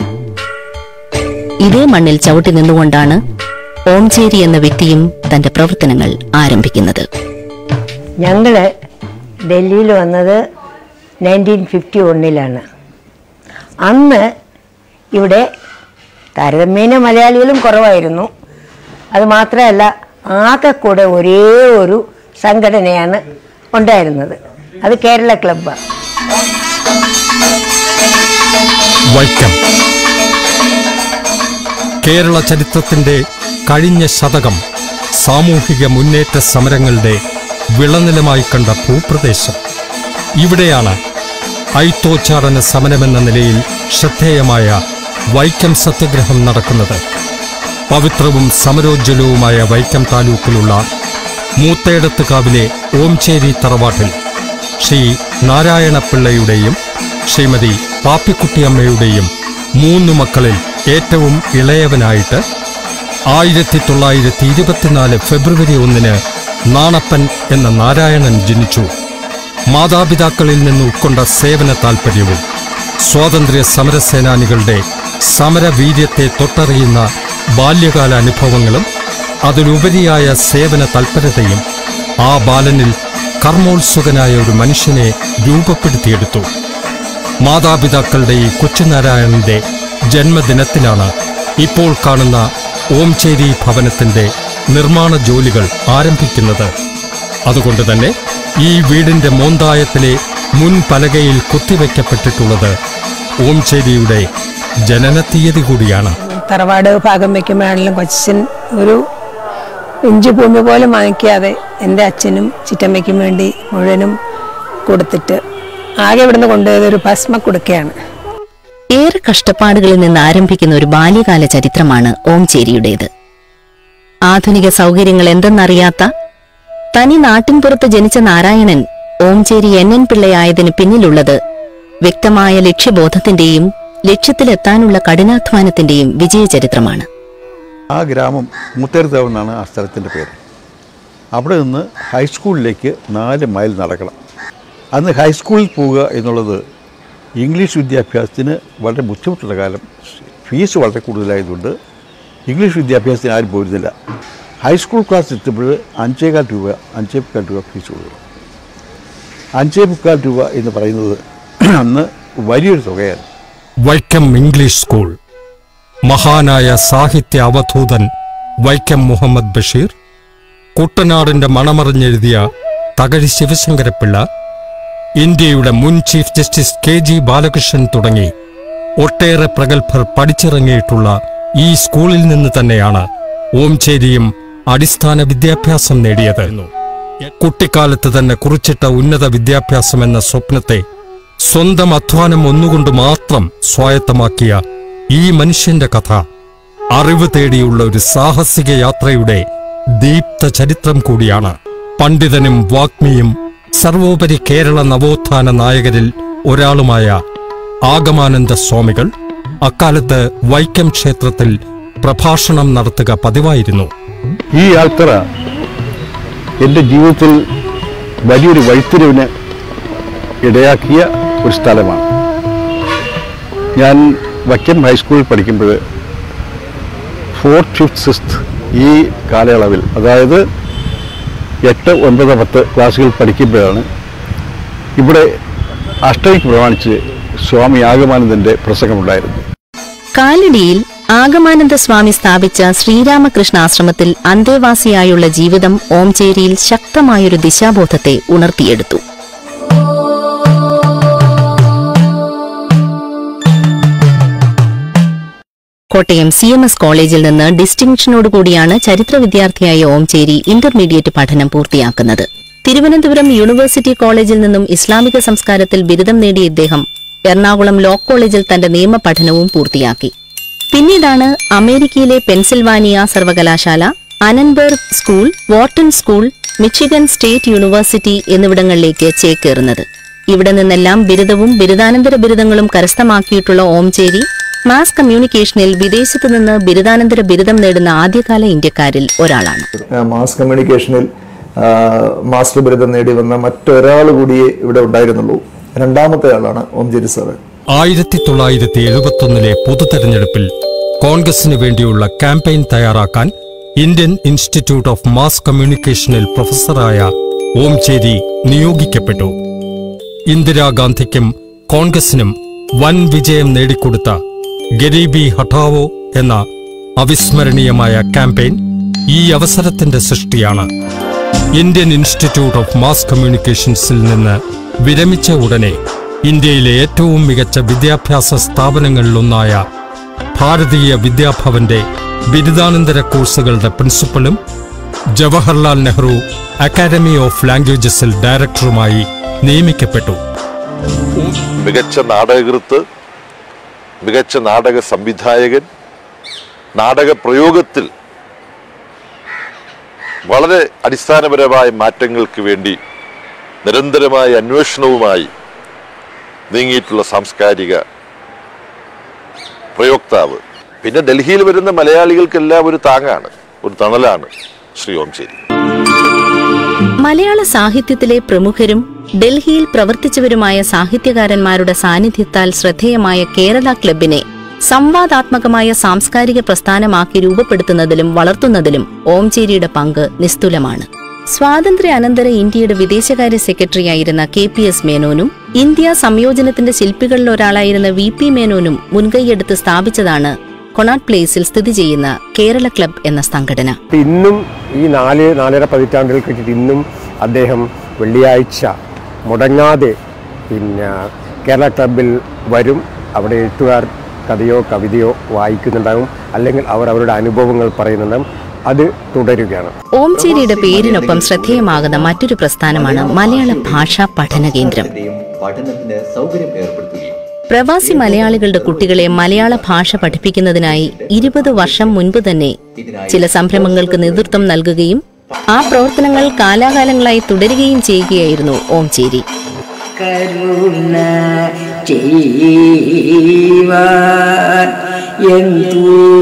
ഇതേ മണ്ണിൽ ചവിട്ടി നിന്നുകൊണ്ടാണ് ഓംചേരി എന്ന വ്യക്തിയും തന്റെ പ്രവർത്തനങ്ങൾ ആരംഭിക്കുന്നത് ഞങ്ങൾ ഡൽഹിയിൽ വന്നത് നയൻറ്റീൻ ഫിഫ്റ്റി ഒന്നിലാണ് അന്ന് ഇവിടെ താരതമ്യേന മലയാളികളും കുറവായിരുന്നു അത് മാത്രമല്ല ആകെ കൂടെ ഒരേ ഒരു സംഘടനയാണ് ഉണ്ടായിരുന്നത് അത് കേരള ക്ലബ്ബാണ് വൈക്കം കേരള ചരിത്രത്തിന്റെ കഴിഞ്ഞ ശതകം സാമൂഹിക മുന്നേറ്റ സമരങ്ങളുടെ വിളനിലമായി കണ്ട ഭൂപ്രദേശം ഇവിടെയാണ് ഐത്തോച്ചാടന സമരമെന്ന നിലയിൽ ശ്രദ്ധേയമായ വൈക്കം സത്യഗ്രഹം നടക്കുന്നത് പവിത്രവും സമരോജ്വലവുമായ വൈക്കം താലൂക്കിലുള്ള മൂത്തേടത്തുകാവിലെ ഓംചേരി തറവാട്ടിൽ ശ്രീ നാരായണപിള്ളയുടെയും ശ്രീമതി പാപ്പിക്കുട്ടിയമ്മയുടെയും മൂന്നു മക്കളിൽ ഏറ്റവും ഇളയവനായിട്ട് ആയിരത്തി തൊള്ളായിരത്തി ഇരുപത്തിനാല് ഫെബ്രുവരി ഒന്നിന് നാണപ്പൻ എന്ന നാരായണൻ ജനിച്ചു മാതാപിതാക്കളിൽ നിന്ന് ഉൾക്കൊണ്ട സേവന താൽപ്പര്യവും സ്വാതന്ത്ര്യ സമരസേനാനികളുടെ സമരവീര്യത്തെ തൊട്ടറിയുന്ന ബാല്യകാല അനുഭവങ്ങളും അതിലുപരിയായ സേവന തൽപരതയും ആ ബാലനിൽ കർമ്മോത്സുകനായ ഒരു മനുഷ്യനെ രൂപപ്പെടുത്തിയെടുത്തു മാതാപിതാക്കളുടെ ഈ കൊച്ചുനാരായണന്റെ ജന്മദിനത്തിലാണ് ഇപ്പോൾ കാണുന്ന ഓംചേരി ഭവനത്തിന്റെ നിർമ്മാണ ജോലികൾ ആരംഭിക്കുന്നത് അതുകൊണ്ട് തന്നെ ഈ വീടിന്റെ മോന്തായത്തിലെ മുൻ പലകയിൽ കുത്തിവെക്കപ്പെട്ടിട്ടുള്ളത് ഓംചേരിയുടെ ജനനത്തീയതി കൂടിയാണ് തറവാട് ഭാഗം വയ്ക്കുമ്പോഴാണെങ്കിലും കൊച്ചൻ ഒരു ഇഞ്ച് ഭൂമി പോലും വാങ്ങിക്കാതെ എൻ്റെ അച്ഛനും ചിറ്റമ്മയ്ക്കും വേണ്ടി മുഴുവനും കൊടുത്തിട്ട് ആകെ ഇവിടുന്ന് കൊണ്ടുപോയത് ഒരു ഭസ്മ കൊടുക്കുകയാണ് ഏറെ കഷ്ടപ്പാടുകളിൽ നിന്ന് ആരംഭിക്കുന്ന ഒരു ബാല്യകാല ചരിത്രമാണ് ഓംചേരിയുടേത് ആധുനിക സൗകര്യങ്ങൾ എന്തെന്നറിയാത്ത തനി നാട്ടിൻപുറത്ത് ജനിച്ച നാരായണൻ ഓംചേരി എൻ എൻ പിള്ളയായതിന് പിന്നിലുള്ളത് വ്യക്തമായ ലക്ഷ്യബോധത്തിന്റെയും ലക്ഷ്യത്തിലെത്താനുള്ള കഠിനാധ്വാനത്തിന്റെയും വിജയചരിത്രമാണ് ആ ഗ്രാമം മുത്തേർത്താവ് എന്നാണ് ആ സ്ഥലത്തിൻ്റെ പേര് അവിടെ നിന്ന് ഹൈസ്കൂളിലേക്ക് നാല് മൈൽ നടക്കണം അന്ന് ഹൈസ്കൂളിൽ പോവുക എന്നുള്ളത് ഇംഗ്ലീഷ് വിദ്യാഭ്യാസത്തിന് വളരെ ബുദ്ധിമുട്ടുള്ള കാലം ഫീസ് വളരെ കൂടുതലായതുകൊണ്ട് ഇംഗ്ലീഷ് വിദ്യാഭ്യാസത്തിന് ആരും പോയിരുന്നില്ല ഹൈസ്കൂൾ ക്ലാസ് എത്തുമ്പോൾ അഞ്ചേകാൽ രൂപ അഞ്ചേ മുക്കാൽ രൂപ ഫീസ് കൊടുക്കണം അഞ്ചേ മുക്കാൽ രൂപ എന്ന് പറയുന്നത് അന്ന് വലിയൊരു തുകയാണ് വൈക്കം ഇംഗ്ലീഷ് സ്കൂൾ മഹാനായ സാഹിത്യ അവധൂതൻ വൈക്കം മുഹമ്മദ് ബഷീർ കുട്ടനാടിന്റെ മണമറിഞ്ഞെഴുതിയ തകഴി ശിവശങ്കരപ്പിള്ള ഇന്ത്യയുടെ മുൻ chief justice K G Balakrishnan തുടങ്ങി ഒട്ടേറെ പ്രഗത്ഭർ പഠിച്ചിറങ്ങിയിട്ടുള്ള ഈ സ്കൂളിൽ നിന്ന് തന്നെയാണ് ഓംചേരിയും അടിസ്ഥാന വിദ്യാഭ്യാസം നേടിയത് കുട്ടിക്കാലത്ത് തന്നെ കുറിച്ചിട്ട ഉന്നത വിദ്യാഭ്യാസം എന്ന സ്വപ്നത്തെ സ്വന്തം അധ്വാനം ഒന്നുകൊണ്ട് മാത്രം സ്വായത്തമാക്കിയ ഈ മനുഷ്യന്റെ കഥ അറിവ് തേടിയുള്ള ഒരു സാഹസിക യാത്രയുടെ ദീപ്ത ചരിത്രം കൂടിയാണ് പണ്ഡിതനും വാഗ്മിയും സർവോപരി കേരള നവോത്ഥാന നായകരിൽ ഒരാളുമായ ആഗമാനന്ദ സ്വാമികൾ അക്കാലത്ത് വൈക്കം ക്ഷേത്രത്തിൽ പ്രഭാഷണം നടത്തുക പതിവായിരുന്നു ഈ യാത്ര എൻ്റെ ജീവിതത്തിൽ വലിയൊരു വഴിത്തിരിവിന് ഇടയാക്കിയ ഒരു സ്ഥലമാണ് ഞാൻ വൈക്കം ഹൈസ്കൂളിൽ പഠിക്കുമ്പോൾ ഫോർത്ത് ഫിഫ്ത്ത് സിക്സ്ത് ഈ കാലയളവിൽ അതായത് എട്ട് ഒൻപത് പത്ത് ക്ലാസ്സുകൾ പഠിക്കുമ്പോഴാണ് ഇവിടെ അഷ്ടമിക്ക് പ്രമാണിച്ച് സ്വാമി ആഗമാനന്ദൻ്റെ പ്രസംഗമുണ്ടായിരുന്നു കാലടിയിൽ ആഗമാനന്ദ സ്വാമി സ്ഥാപിച്ച ശ്രീരാമകൃഷ്ണ ആശ്രമത്തിൽ അന്തേവാസിയായുള്ള ജീവിതം ഓംചേരിയിൽ ശക്തമായൊരു ദിശാബോധത്തെ ഉണർത്തിയെടുത്തു കോട്ടയം സി എം എസ് കോളേജിൽ നിന്ന് ഡിസ്റ്റിങ്ഷനോടുകൂടിയാണ് ചരിത്ര വിദ്യാർത്ഥിയായ ഓംചേരി ഇന്റർമീഡിയറ്റ് പഠനം പൂർത്തിയാക്കുന്നത് തിരുവനന്തപുരം യൂണിവേഴ്സിറ്റി കോളേജിൽ നിന്നും ഇസ്ലാമിക സംസ്കാരത്തിൽ ബിരുദം നേടിയ ഇദ്ദേഹം എറണാകുളം ലോ കോളേജിൽ തന്റെ നിയമ പഠനവും പൂർത്തിയാക്കി പിന്നീടാണ് അമേരിക്കയിലെ പെൻസിൽവാനിയ സർവകലാശാല Annenberg school Wharton school Michigan state university എന്നിവിടങ്ങളിലേക്ക് ചേക്കേറുന്നത് ഇവിടെ നിന്നെല്ലാം ബിരുദവും ബിരുദാനന്തര ബിരുദങ്ങളും കരസ്ഥമാക്കിയിട്ടുള്ള ഓംചേരി മാസ് കമ്മ്യൂണിക്കേഷനിൽ വിദേശത്തു നിന്ന് ബിരുദാനന്തര ബിരുദം നേടുന്ന ആദ്യകാല ഇന്ത്യക്കാരിൽ ഒരാളാണ് മാസ് കമ്മ്യൂണിക്കേഷനിൽ ആ, മാസ്റ്റർ ബിരുദം നേടി വന്ന മറ്റൊരാൾ കൂടിയേ ഇവിടെ ഉണ്ടായിരുന്നുള്ളൂ രണ്ടാമത്തെ ആളാണ് ഓംചേരി സാറ് ആയിരത്തി തൊള്ളായിരത്തി എഴുപത്തൊന്നിലെ പൊതുതെരഞ്ഞെടുപ്പിൽ കോൺഗ്രസിന് വേണ്ടിയുള്ള ക്യാമ്പയിൻ തയ്യാറാക്കാൻ ഇന്ത്യൻ ഇൻസ്റ്റിറ്റ്യൂട്ട് ഓഫ് മാസ് കമ്മ്യൂണിക്കേഷനിൽ പ്രൊഫസറായ ഓംചേരി നിയോഗിക്കപ്പെട്ടു ഇന്ദിരാഗാന്ധിക്കും കോൺഗ്രസിനും വൻ വിജയം നേടിക്കൊടുത്ത ഗരീബി ഹഠാവോ എന്ന അവിസ്മരണീയമായ ക്യാമ്പയിൻ ഈ അവസരത്തിന്റെ സൃഷ്ടിയാണ് ഇന്ത്യൻ ഇൻസ്റ്റിറ്റ്യൂട്ട് ഓഫ് മാസ് കമ്മ്യൂണിക്കേഷൻസിൽ നിന്ന് വിരമിച്ച ഉടനെ ഇന്ത്യയിലെ ഏറ്റവും മികച്ച വിദ്യാഭ്യാസ സ്ഥാപനങ്ങളിലൊന്നായ ഭാരതീയ വിദ്യാഭവന്റെ ബിരുദാനന്തര കോഴ്സുകളുടെ പ്രിൻസിപ്പലും ജവഹർലാൽ നെഹ്റു അക്കാദമി ഓഫ് ലാംഗ്വേജസിൽ ഡയറക്ടറുമായി നിയമിക്കപ്പെട്ടു മികച്ച നാടകകൃത്ത് മികച്ച നാടക സംവിധായകൻ നാടക പ്രയോഗത്തിൽ വളരെ അടിസ്ഥാനപരമായ മാറ്റങ്ങൾക്ക് വേണ്ടി നിരന്തരമായ അന്വേഷണവുമായി നീങ്ങിയിട്ടുള്ള സാംസ്കാരിക പ്രയോക്താവ് പിന്നെ ഡൽഹിയിൽ വരുന്ന മലയാളികൾക്കെല്ലാം ഒരു താങ്ങാണ് ഒരു തണലാണ് ശ്രീ ഓംചേരി മലയാള സാഹിത്യത്തിലെ പ്രമുഖരും ഡൽഹിയിൽ പ്രവർത്തിച്ചവരുമായ സാഹിത്യകാരന്മാരുടെ സാന്നിധ്യത്താൽ ശ്രദ്ധേയമായ കേരള ക്ലബിനെ സംവാദാത്മകമായ സാംസ്കാരിക പ്രസ്ഥാനമാക്കി രൂപപ്പെടുത്തുന്നതിലും വളർത്തുന്നതിലും ഓംചേരിയുടെ പങ്ക് നിസ്തുലമാണ് സ്വാതന്ത്ര്യ അനന്തര ഇന്ത്യയുടെ വിദേശകാര്യ സെക്രട്ടറിയായിരുന്ന കെ പി എസ് മേനോനും ഇന്ത്യ സംയോജനത്തിന്റെ ശില്പികളിൽ ഒരാളായിരുന്ന വി പി മേനോനും മുൻകൈയെടുത്ത് സ്ഥാപിച്ചതാണ് കൊണാട്ട് പ്ലേസിൽ സ്ഥിതി ചെയ്യുന്ന കേരള ക്ലബ് എന്ന സംഘടന ഇന്നും ഈ നാല് നാലര പതിറ്റാണ്ടുകൾ കഴിഞ്ഞിട്ട് ഇന്നും അദ്ദേഹം വെള്ളിയാഴ്ച മുടങ്ങാതെ പിന്നെ കേരള ക്ലബിൽ വരും അവിടെ എഴുത്തുകാർ കഥയോ കവിതയോ വായിക്കുന്നുണ്ടാകും അല്ലെങ്കിൽ അവർ അവരുടെ അനുഭവങ്ങൾ പറയുന്നുണ്ടാകും അത് തുടരുകയാണ് ഓംചേരിയുടെ പേരിനൊപ്പം ശ്രദ്ധേയമാകുന്ന മറ്റൊരു പ്രസ്ഥാനമാണ് മലയാള ഭാഷാ പഠന കേന്ദ്രം പഠനത്തിന് സൗകര്യം ഏർപ്പെടുത്തുകയും പ്രവാസി മലയാളികളുടെ കുട്ടികളെ മലയാള ഭാഷ പഠിപ്പിക്കുന്നതിനായി ഇരുപത് വർഷം മുൻപ് തന്നെ ചില സംരംഭങ്ങൾക്ക് നേതൃത്വം നൽകുകയും ആ പ്രവർത്തനങ്ങൾ കാലാകാലങ്ങളായി തുടരുകയും ചെയ്യുകയായിരുന്നു ഓംചേരി കരുണ ചെയ്യുവാൻ എന്തു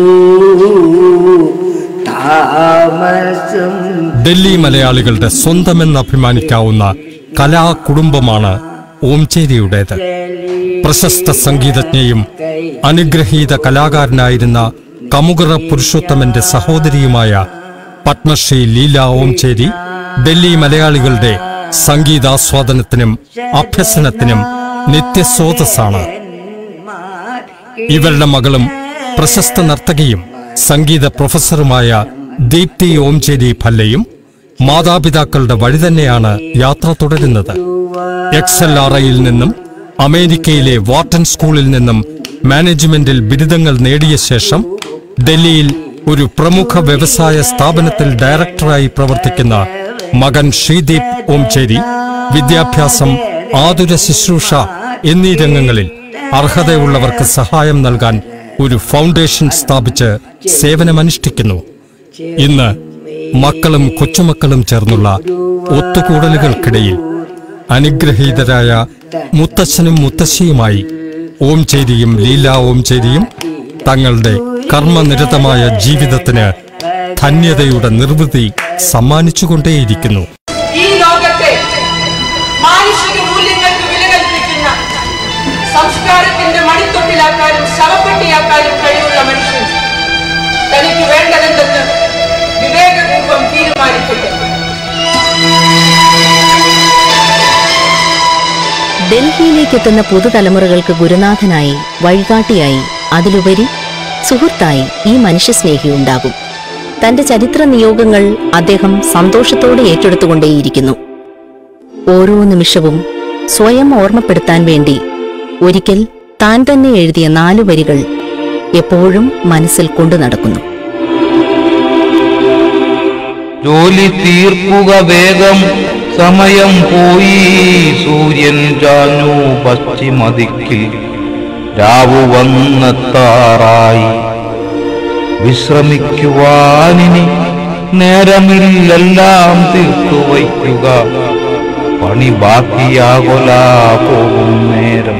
താമസം ഡൽഹി മലയാളികളുടെ സ്വന്തമെന്ന് അഭിമാനിക്കാവുന്ന കലാകുടുംബമാണ് ഓംചേരിയുടേത് പ്രശസ്ത സംഗീതജ്ഞയും അനുഗ്രഹീത കലാകാരനായിരുന്ന കമുകറ പുരുഷോത്തമന്റെ സഹോദരിയുമായ പത്മശ്രീ ലീല ഓംചേരി ഡൽഹി മലയാളികളുടെ സംഗീതാസ്വാദനത്തിനും അഭ്യസനത്തിനും നിത്യസ്രോതസ്സാണ് ഇവരുടെ മകളും പ്രശസ്ത നർത്തകിയും സംഗീത പ്രൊഫസറുമായ ദീപ്തി ഓംചേരി ഭല്ലയും മാതാപിതാക്കളുടെ വഴി തന്നെയാണ് യാത്ര തുടരുന്നത് എക്സ് എൽ ആർ ഐയിൽ നിന്നും അമേരിക്കയിലെ വാട്ടൺ സ്കൂളിൽ നിന്നും മാനേജ്മെന്റിൽ ബിരുദങ്ങൾ നേടിയ ശേഷം ഡൽഹിയിൽ ഒരു പ്രമുഖ വ്യവസായ സ്ഥാപനത്തിൽ ഡയറക്ടറായി പ്രവർത്തിക്കുന്ന മകൻ ശ്രീദീപ് ഓംചേരി വിദ്യാഭ്യാസം ആതുര ശുശ്രൂഷ എന്നീ രംഗങ്ങളിൽ അർഹതയുള്ളവർക്ക് സഹായം നൽകാൻ ഒരു ഫൗണ്ടേഷൻ സ്ഥാപിച്ച് സേവനമനുഷ്ഠിക്കുന്നു ഇന്ന് മക്കളും കൊച്ചുമക്കളും ചേർന്നുള്ള ഒത്തുകൂടലുകൾക്കിടയിൽ അനുഗ്രഹീതരായ മുത്തച്ഛനും മുത്തശ്ശിയുമായി ഓംചേരിയും ലീല ഓംചേരിയും തങ്ങളുടെ കർമ്മനിരതമായ ജീവിതത്തിന് ധന്യതയുടെ നിർവൃതി സമ്മാനിച്ചുകൊണ്ടേയിരിക്കുന്നു ഈ ലോകത്തെ മാനുഷിക മൂല്യങ്ങൾക്ക് വില കൽപ്പിക്കുന്ന സംസ്കാരത്തിന്റെ മണിത്തൊട്ടിലാക്കാനും ശവപ്പെട്ടിയാക്കാനും കഴിവുള്ള മനുഷ്യൻ തനിക്ക് വേണ്ടതെന്തെന്ന് വിവേകപൂർവം തീരുമാനിക്കട്ടെ ഡൽഹിയിലേക്ക് എത്തുന്ന പുതുതലമുറകൾക്ക് ഗുരുനാഥനായി വഴികാട്ടിയായി അതിലുപരി സുഹൃത്തായി ഈ മനുഷ്യസ്നേഹി ഉണ്ടാകും തന്റെ ചരിത്ര നിയോഗങ്ങൾ അദ്ദേഹം സന്തോഷത്തോടെ ഏറ്റെടുത്തുകൊണ്ടേയിരിക്കുന്നു ഓരോ നിമിഷവും സ്വയം ഓർമ്മപ്പെടുത്താൻ വേണ്ടി ഒരിക്കൽ താൻ തന്നെ എഴുതിയ നാലു വരികൾ എപ്പോഴും മനസ്സിൽ കൊണ്ടു നടക്കുന്നു ജോലി തീർക്കുക വേഗം സമയം പോയി സൂര്യൻ ചാഞ്ഞു പശ്ചിമദിക്കിൽ രാവു വന്നെത്താറായി വിശ്രമിക്കുവാനിനി നേരമില്ലെല്ലാം തീർത്തു വയ്ക്കുക പണി ബാക്കിയാകൊല പോകും നേരം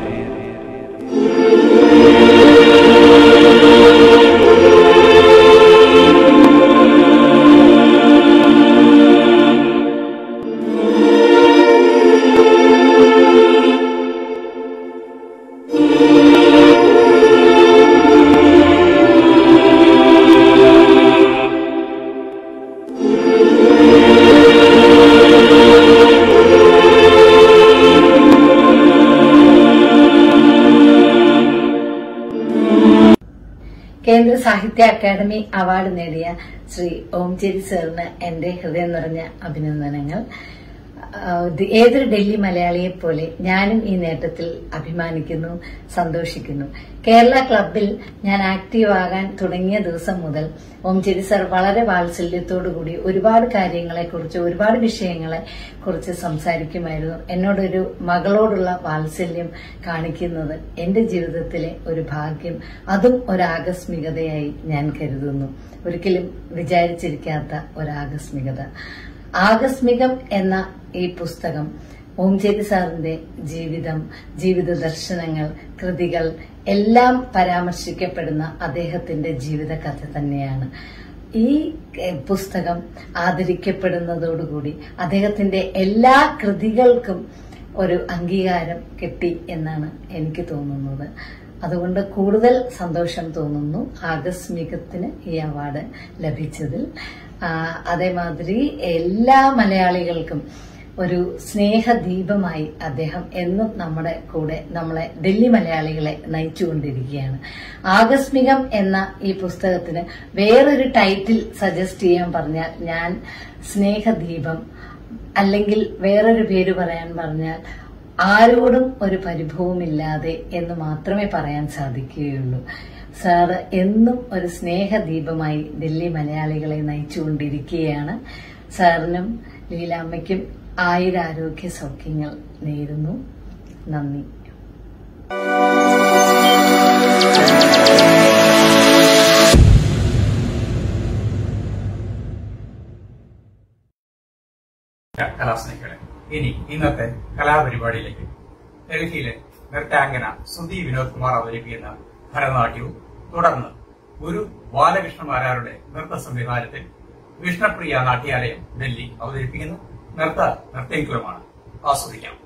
കേന്ദ്ര സാഹിത്യ അക്കാദമി അവാർഡ് നേടിയ ശ്രീ ഓംചേരി സാറിന് എന്റെ ഹൃദയം നിറഞ്ഞ അഭിനന്ദനങ്ങൾ ആ, ഇത് ഏതൊരു ഡൽഹി മലയാളിയെ പോലെ ഞാനും ഈ നേട്ടത്തിൽ അഭിമാനിക്കുന്നു സന്തോഷിക്കുന്നു കേരള ക്ലബിൽ ഞാൻ ആക്റ്റീവ് ആകാൻ തുടങ്ങിയ ദിവസം മുതൽ ഓംചേരി സാർ വളരെ വാത്സല്യത്തോടുകൂടി ഒരുപാട് കാര്യങ്ങളെക്കുറിച്ച് ഒരുപാട് വിഷയങ്ങളെ കുറിച്ച് സംസാരിക്കുമായിരുന്നു എന്നോടൊരു മകളോടുള്ള വാത്സല്യം കാണിക്കുന്നത് എന്റെ ജീവിതത്തിലെ ഒരു ഭാഗ്യം അതും ഒരു ആകസ്മികതയായി ഞാൻ കരുതുന്നു ഒരിക്കലും വിചാരിച്ചിരിക്കാത്ത ഒരു ആകസ്മികത ആകസ്മികം എന്ന ഈ പുസ്തകം ഓംചേരി സാറിന്റെ ജീവിതം ജീവിത ദർശനങ്ങൾ കൃതികൾ എല്ലാം പരാമർശിക്കപ്പെടുന്ന അദ്ദേഹത്തിന്റെ ജീവിത കഥ തന്നെയാണ് ഈ എഹ്, പുസ്തകം ആദരിക്കപ്പെടുന്നതോടുകൂടി അദ്ദേഹത്തിന്റെ എല്ലാ കൃതികൾക്കും ഒരു അംഗീകാരം കിട്ടി എന്നാണ് എനിക്ക് തോന്നുന്നത് അതുകൊണ്ട് കൂടുതൽ സന്തോഷം തോന്നുന്നു ആകസ്മികത്തിന് ഈ അവാർഡ് ലഭിച്ചതിൽ ആ, അതേമാതിരി എല്ലാ മലയാളികൾക്കും ഒരു സ്നേഹദീപമായി അദ്ദേഹം എന്നും നമ്മുടെ കൂടെ നമ്മളെ ഡൽഹി മലയാളികളെ നയിച്ചുകൊണ്ടിരിക്കുകയാണ് ആകസ്മികം എന്ന ഈ പുസ്തകത്തിന് വേറൊരു ടൈറ്റിൽ സജസ്റ്റ് ചെയ്യാൻ പറഞ്ഞാൽ ഞാൻ സ്നേഹദീപം അല്ലെങ്കിൽ വേറൊരു പേര് പറയാൻ പറഞ്ഞാൽ ആരോടും ഒരു പരിഭവമില്ലാതെ എന്ന് മാത്രമേ പറയാൻ സാധിക്കുകയുള്ളൂ സാറ് എന്നും ഒരു സ്നേഹദീപമായി ഡൽഹി മലയാളികളെ നയിച്ചുകൊണ്ടിരിക്കുകയാണ് സാറിനും ലീലാമ്മയ്ക്കും ആയുരാരോഗ്യ സൗഖ്യങ്ങൾ നേരുന്നു നന്ദി കലാസ്നേഹികളെ ഇനി ഇന്നത്തെ കലാപരിപാടിയിലേക്ക് ഡൽഹിയിലെ നൃത്താംഗന സുധി വിനോദ് കുമാർ അവതരിപ്പിക്കുന്ന ഭരതനാട്യവും തുടർന്ന് ഒരു ബാലകൃഷ്ണമാരാരുടെ നൃത്ത സംവിധാനത്തിൽ വിഷ്ണപ്രിയ നാട്യാലയം ഡൽഹി അവതരിപ്പിക്കുന്ന നൃത്ത നൃത്തങ്കുലമാണ് ആസ്വദിക്കാം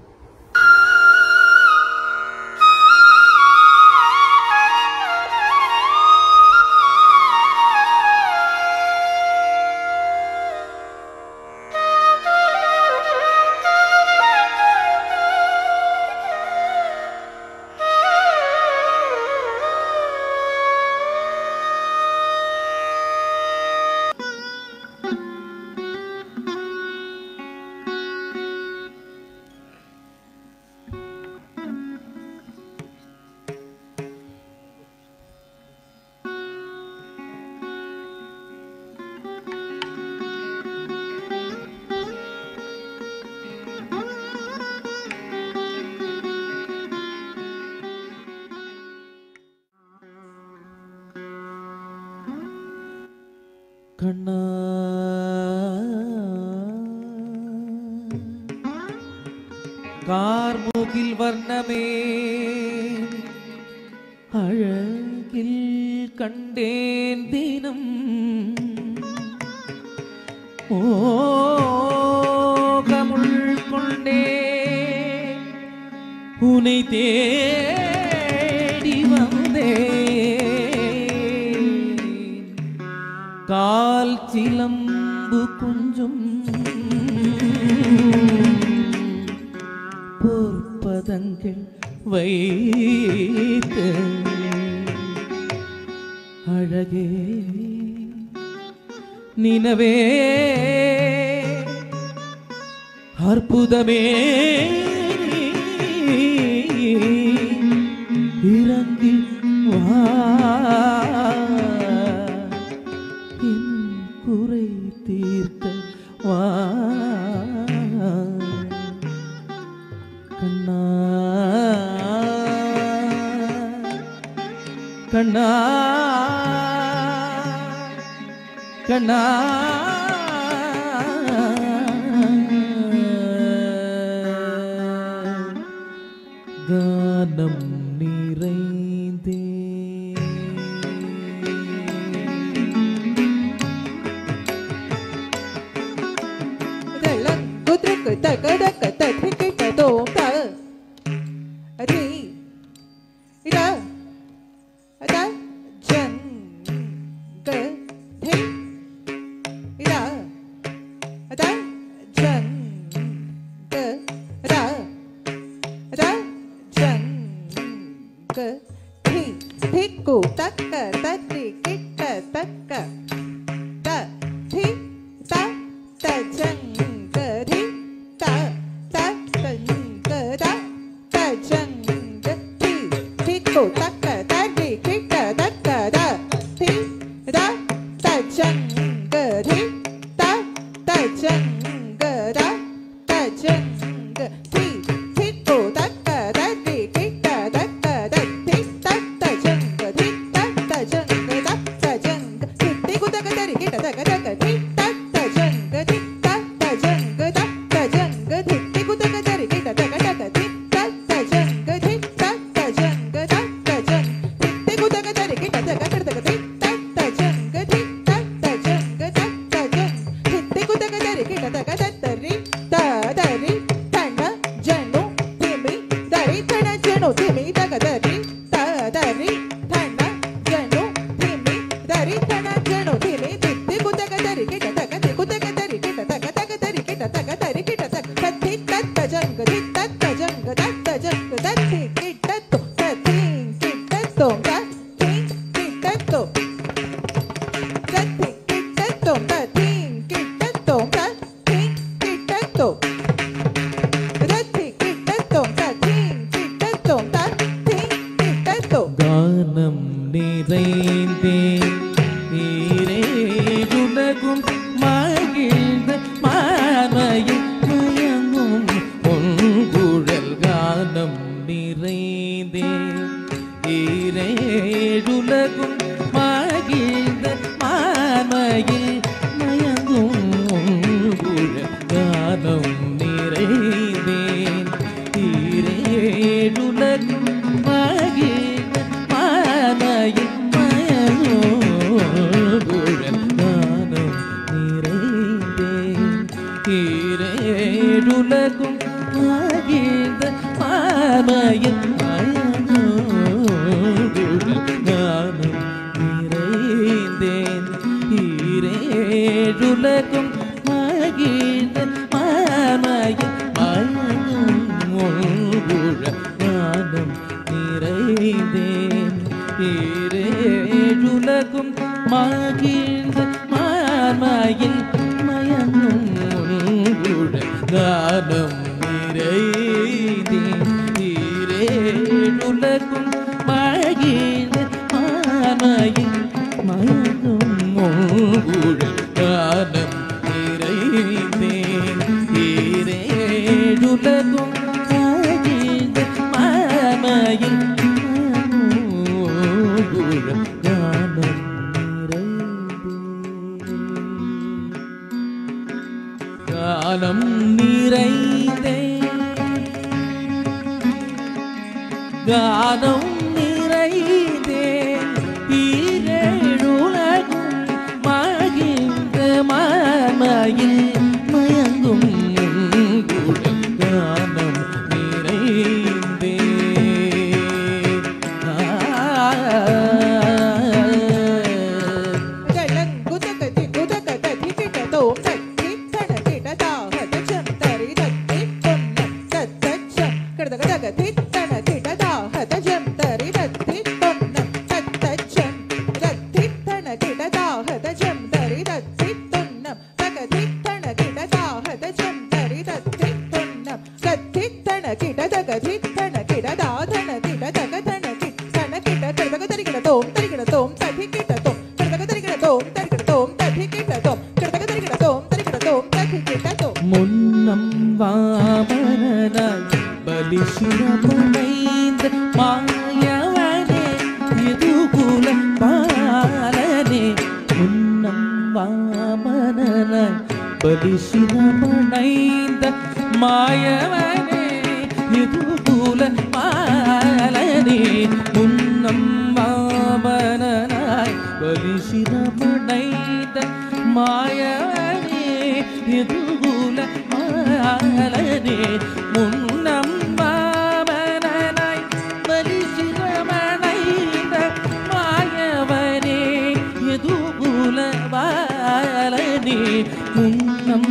കണ്ണ കാർമുകിൽ വർണ്ണമേ അഴകിൽ കണ്ടേൻ ദിനം മോഹമുൾക്കൊണ്ടേ ഉனை தேடி வந்தே கால் சிலம்பு கொஞ்சம் பொற்பதங்கள் வைத்து அழகே நினவே அற்புதமே இறங்கி வா என் குறை தீர்க்க வா கண்ணா கண்ணா கண்ணா கானம் நிறைந்தே ത தேருலகும் மகிழ்ந்த மாமையில் மயங்கும் பொங்குழல் கானம் நிறைந்தே ஈரேழுலகும் மகிழ்ந்த மாமையில் மயங்கும் பொங்குழல் கானம் நிறைந்தேன் ஈரேழுலகும் மகிழ்ந்த மாமையில் மயங்கும் நானும் நிறைந்தேன் ஈரேழுலகும் மகிழ்ந்த மாமையில் நானும் நிறைந்தேன் ஈரேழுலகும் மகிழ்ந்த மாமையில் நானும் நிறைந்தேன் ஈரேழுலகும் மகிழ்ந்த மாமையில் மயங்கும் கானம் நிறைந்தேன் ஈரேழுலகும் மகிழ்ந்த மாமையில் மயங்கும் கானம் நிறைந்தேன் ஈரேழுலகும் மகிழ்ந்த மாமையில் கானம் காலம் நிறைந்தே கானம் நிறைந்தே ஈரேழுலகும் மகிழ்ந்த மாமையில் மயங்கும் கானம் நிறைந்தே முன்னம் வாமனாய் பலிசுரமடைந்த மாயவனே எதுகுல பாலனே முன்னம் வாமனாய் பலிசுரமடைந்த மாயவனே எதுகுல பாலனே முன்னம் வாமனாய் பலிசுரமடைந்த மாயவனே எதுகுல மாலனே முன்னம் மாமனாய் பலிசிரமணைந்த மாயவனே எதுகுல பாலனே முன்னம்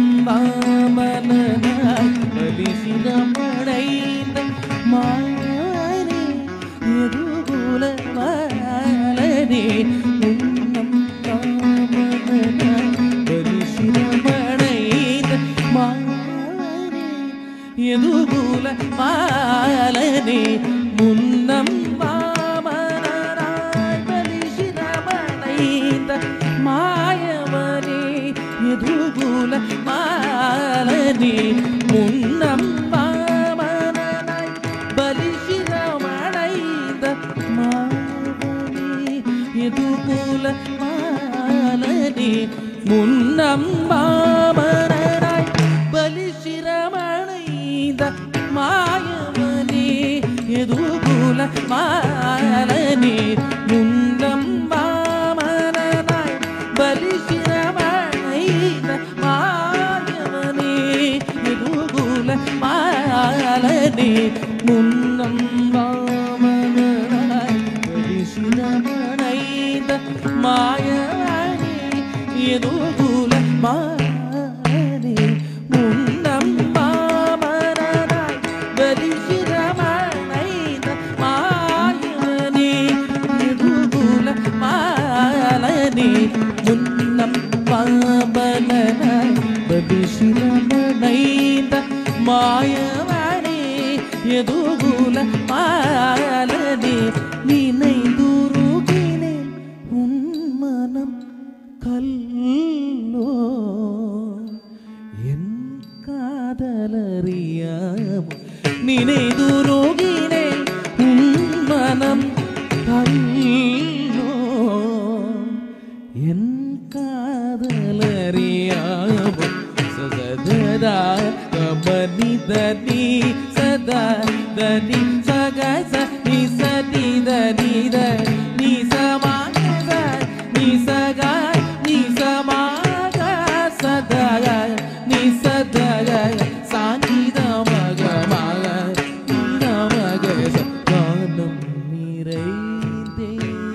மாமனாய் பலிசிரமணைந்த மாயவனே எதுகுல பாலனே முன்னம் மாமனாய் பலிசிரமணைந்த மாயவனே எதுகுல பாலனே முன்னம் வாமனாய் பலிசிரமணைந்த மாயவனே எதுகுல பாலனே முன்னம் வாமனாய் பலிசிரமணைந்த மாயவனே எதுகுல பாலனே முன்னம் வாமனாய் பலிசிரமணைந்த மாயவனே எதுகுல மாலனே முன்னம் வாமனாய் பலிசிரமணைந்த மாயவனே எதுகுல மாலனே முன்னம் வாமனாய் பலிசிரமணைந்த மாயவனே எதுகுல மாலனே முன்னம் வாமனாய் பலிசிரமணைந்த மாயவனே எதுகுல மாலனே முன்னம் வாமனாய் பலிசிரமணைந்த மாயவனே எதுகுல மாலனே நினைந்துருகினேன் உன் மனம் கல்லோ ഇനിതുരുകിനെ മനം തല്ലോ എൻ കാതലറിയാമോ സദാ കമനിതനി സദാ ദനി സഗ സനി സനി ദനി ദനി സമാഗ ni saga ni samaga sadaga ni sadaga sani damaga maga ni damaga saganam nireinde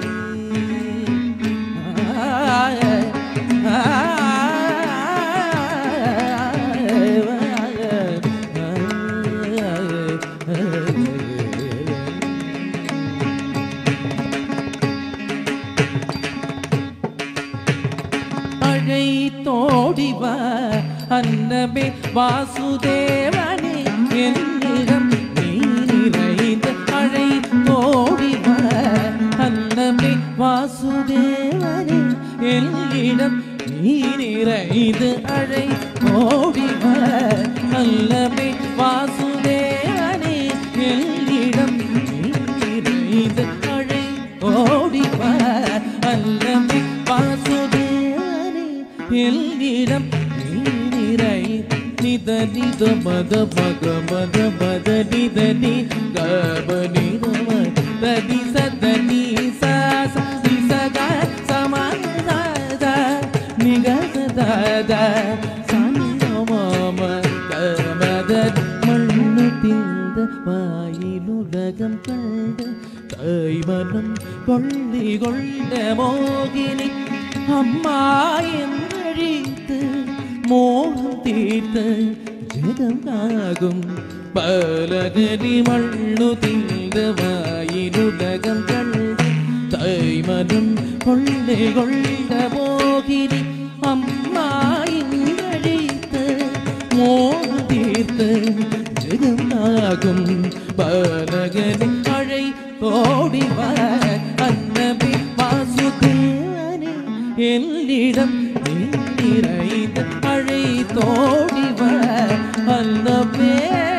அழை தோடிவ அன்னமே வாசுதேவனே என்னிடம் நீ நிறைந்த அழை தோடிவ அன்னமே வாசுதேவனே என்னிடம் நீ நிறைந்து அழை தோடிவ அல்லமே வாசுதேவனே என்னிடம் நீ நிறைந்து அழை ஓடிவ அல்லமே வாசுதேவனே என்னிடம் நீரை நித நித மத மக மத மத நித நி கப நித மத தி சத நி ச ச தி ச க ச ம த த நி க த த த ச நி த ம ம க ம த மண்ணு திந்த வாயிலுலகம் கண்ட கைமனம் கொள்ளி கொண்ட மோகினி அம்மா என்றழித்து மோகம் தீர்த்த ஜெகமாகும் பலகரி மண்ணு திந்த வாயிலுலகம் கண்டு தைமனம் கொள்ளை கொண்ட மோகினி அம்மா என்றழித்த மோகம் தீர்த்த ஜெகமாகும் பலகரி அழை ஓடி வர அன்னபி வாசுதேவனே என்னிடம் நீ நிறைந்த அழை தோடி வர அன்னமே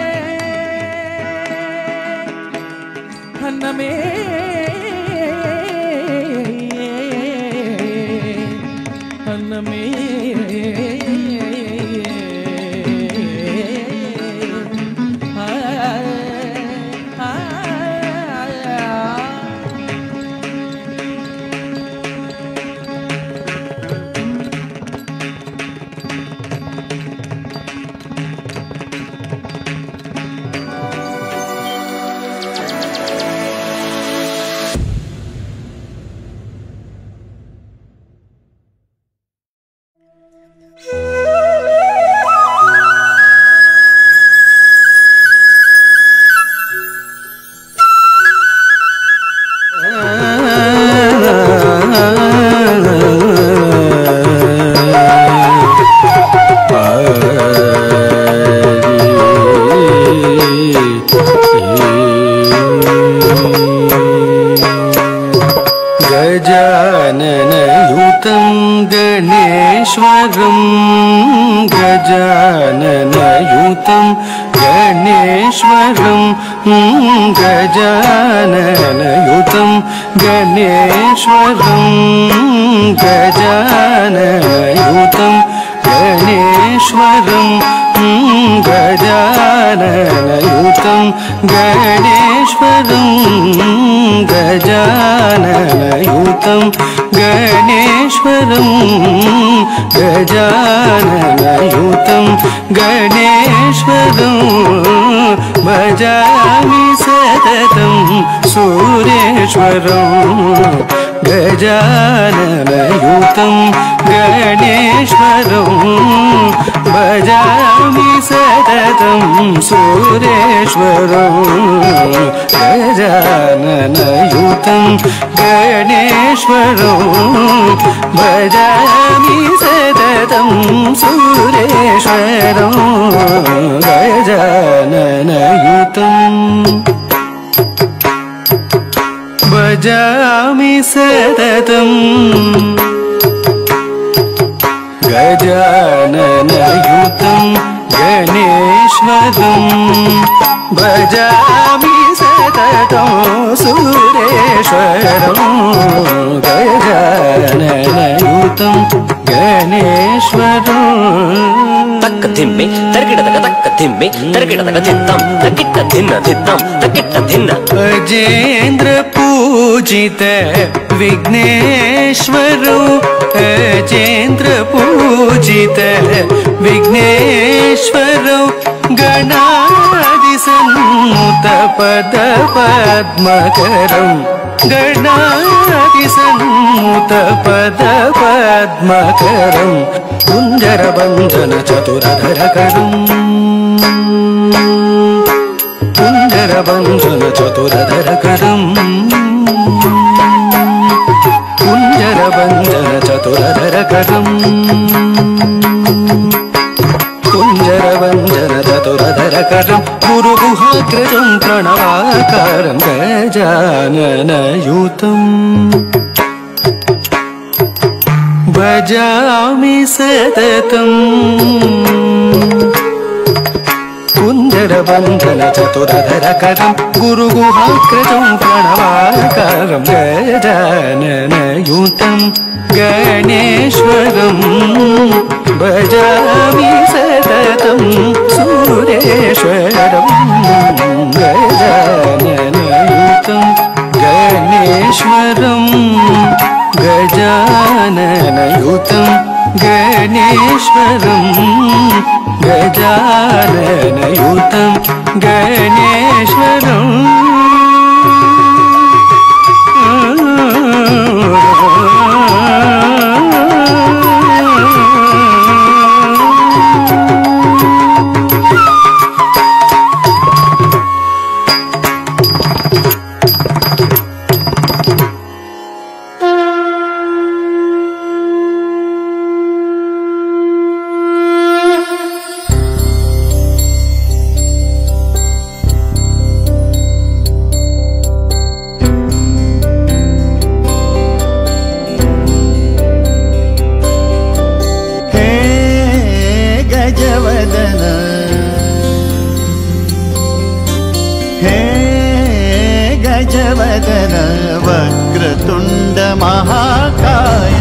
அன்னமே அன்னமே गजाननयुतं गणेश्वरं गजाननयुतं गणेश्वरं गजाननयुतं गणेश्वरं गजाननयुतं गणेश्वरं गजाननयुतं गणेश्वरं गजाननयुतं गणेश्वरं गजाननयुतं गणेश्वरं भजामि सततं सूरेश्वरं गजाननयुतं गणेश्वरं भजामि सततं सूरेश्वरं गजाननयुतं गणेश्वरं भजामि सततं सुरेश्वरं गजाननयुतम् भजामि सततम् गजाननयुतं गणेश्वरं भजामि सततं सुरेश्वरं गजाननयुतं गणेश्वरम् തക്ക തിമ്മി തരകിടതക തക്ക തിമ്മി തരകിടതക ചിത്തം തക്കിട്ട ധിന്ന ചിത്തം തക്കിട്ട ധിന്ന अजेन्द्र पूजित विघ्नेश्वरो अजेन्द्र पूजित विघ्नेश्वरो गणादिसन्मुत पद पद्मकरं गणादिसन्मुत पद पद्मकरं कुञ्जरबन्धन चतुरधरकरम् कुञ्जरबन्धन चतुरधरकरम् कुञ्जरबन्धन चतुरधरकरम् कुञ्जरबन्धन चतुरधरकरं गुरुगुहाग्रजं प्रणवाकारं गजाननयुतम् भजामि सततम् कुञ्जरबन्धन चतुरधरकरं गुरुगुहाग्रजं प्रणवाकारं गजाननयुतं गणेश्वरं भजामि सततं सुरेश्वरं गजाननयुतं गणेश्वरं गजाननयुतं गणेश्वरं गजाननयुतं गणेश्वरम् हे गजवदन हे गजवदन वक्रतुण्ड महाकाय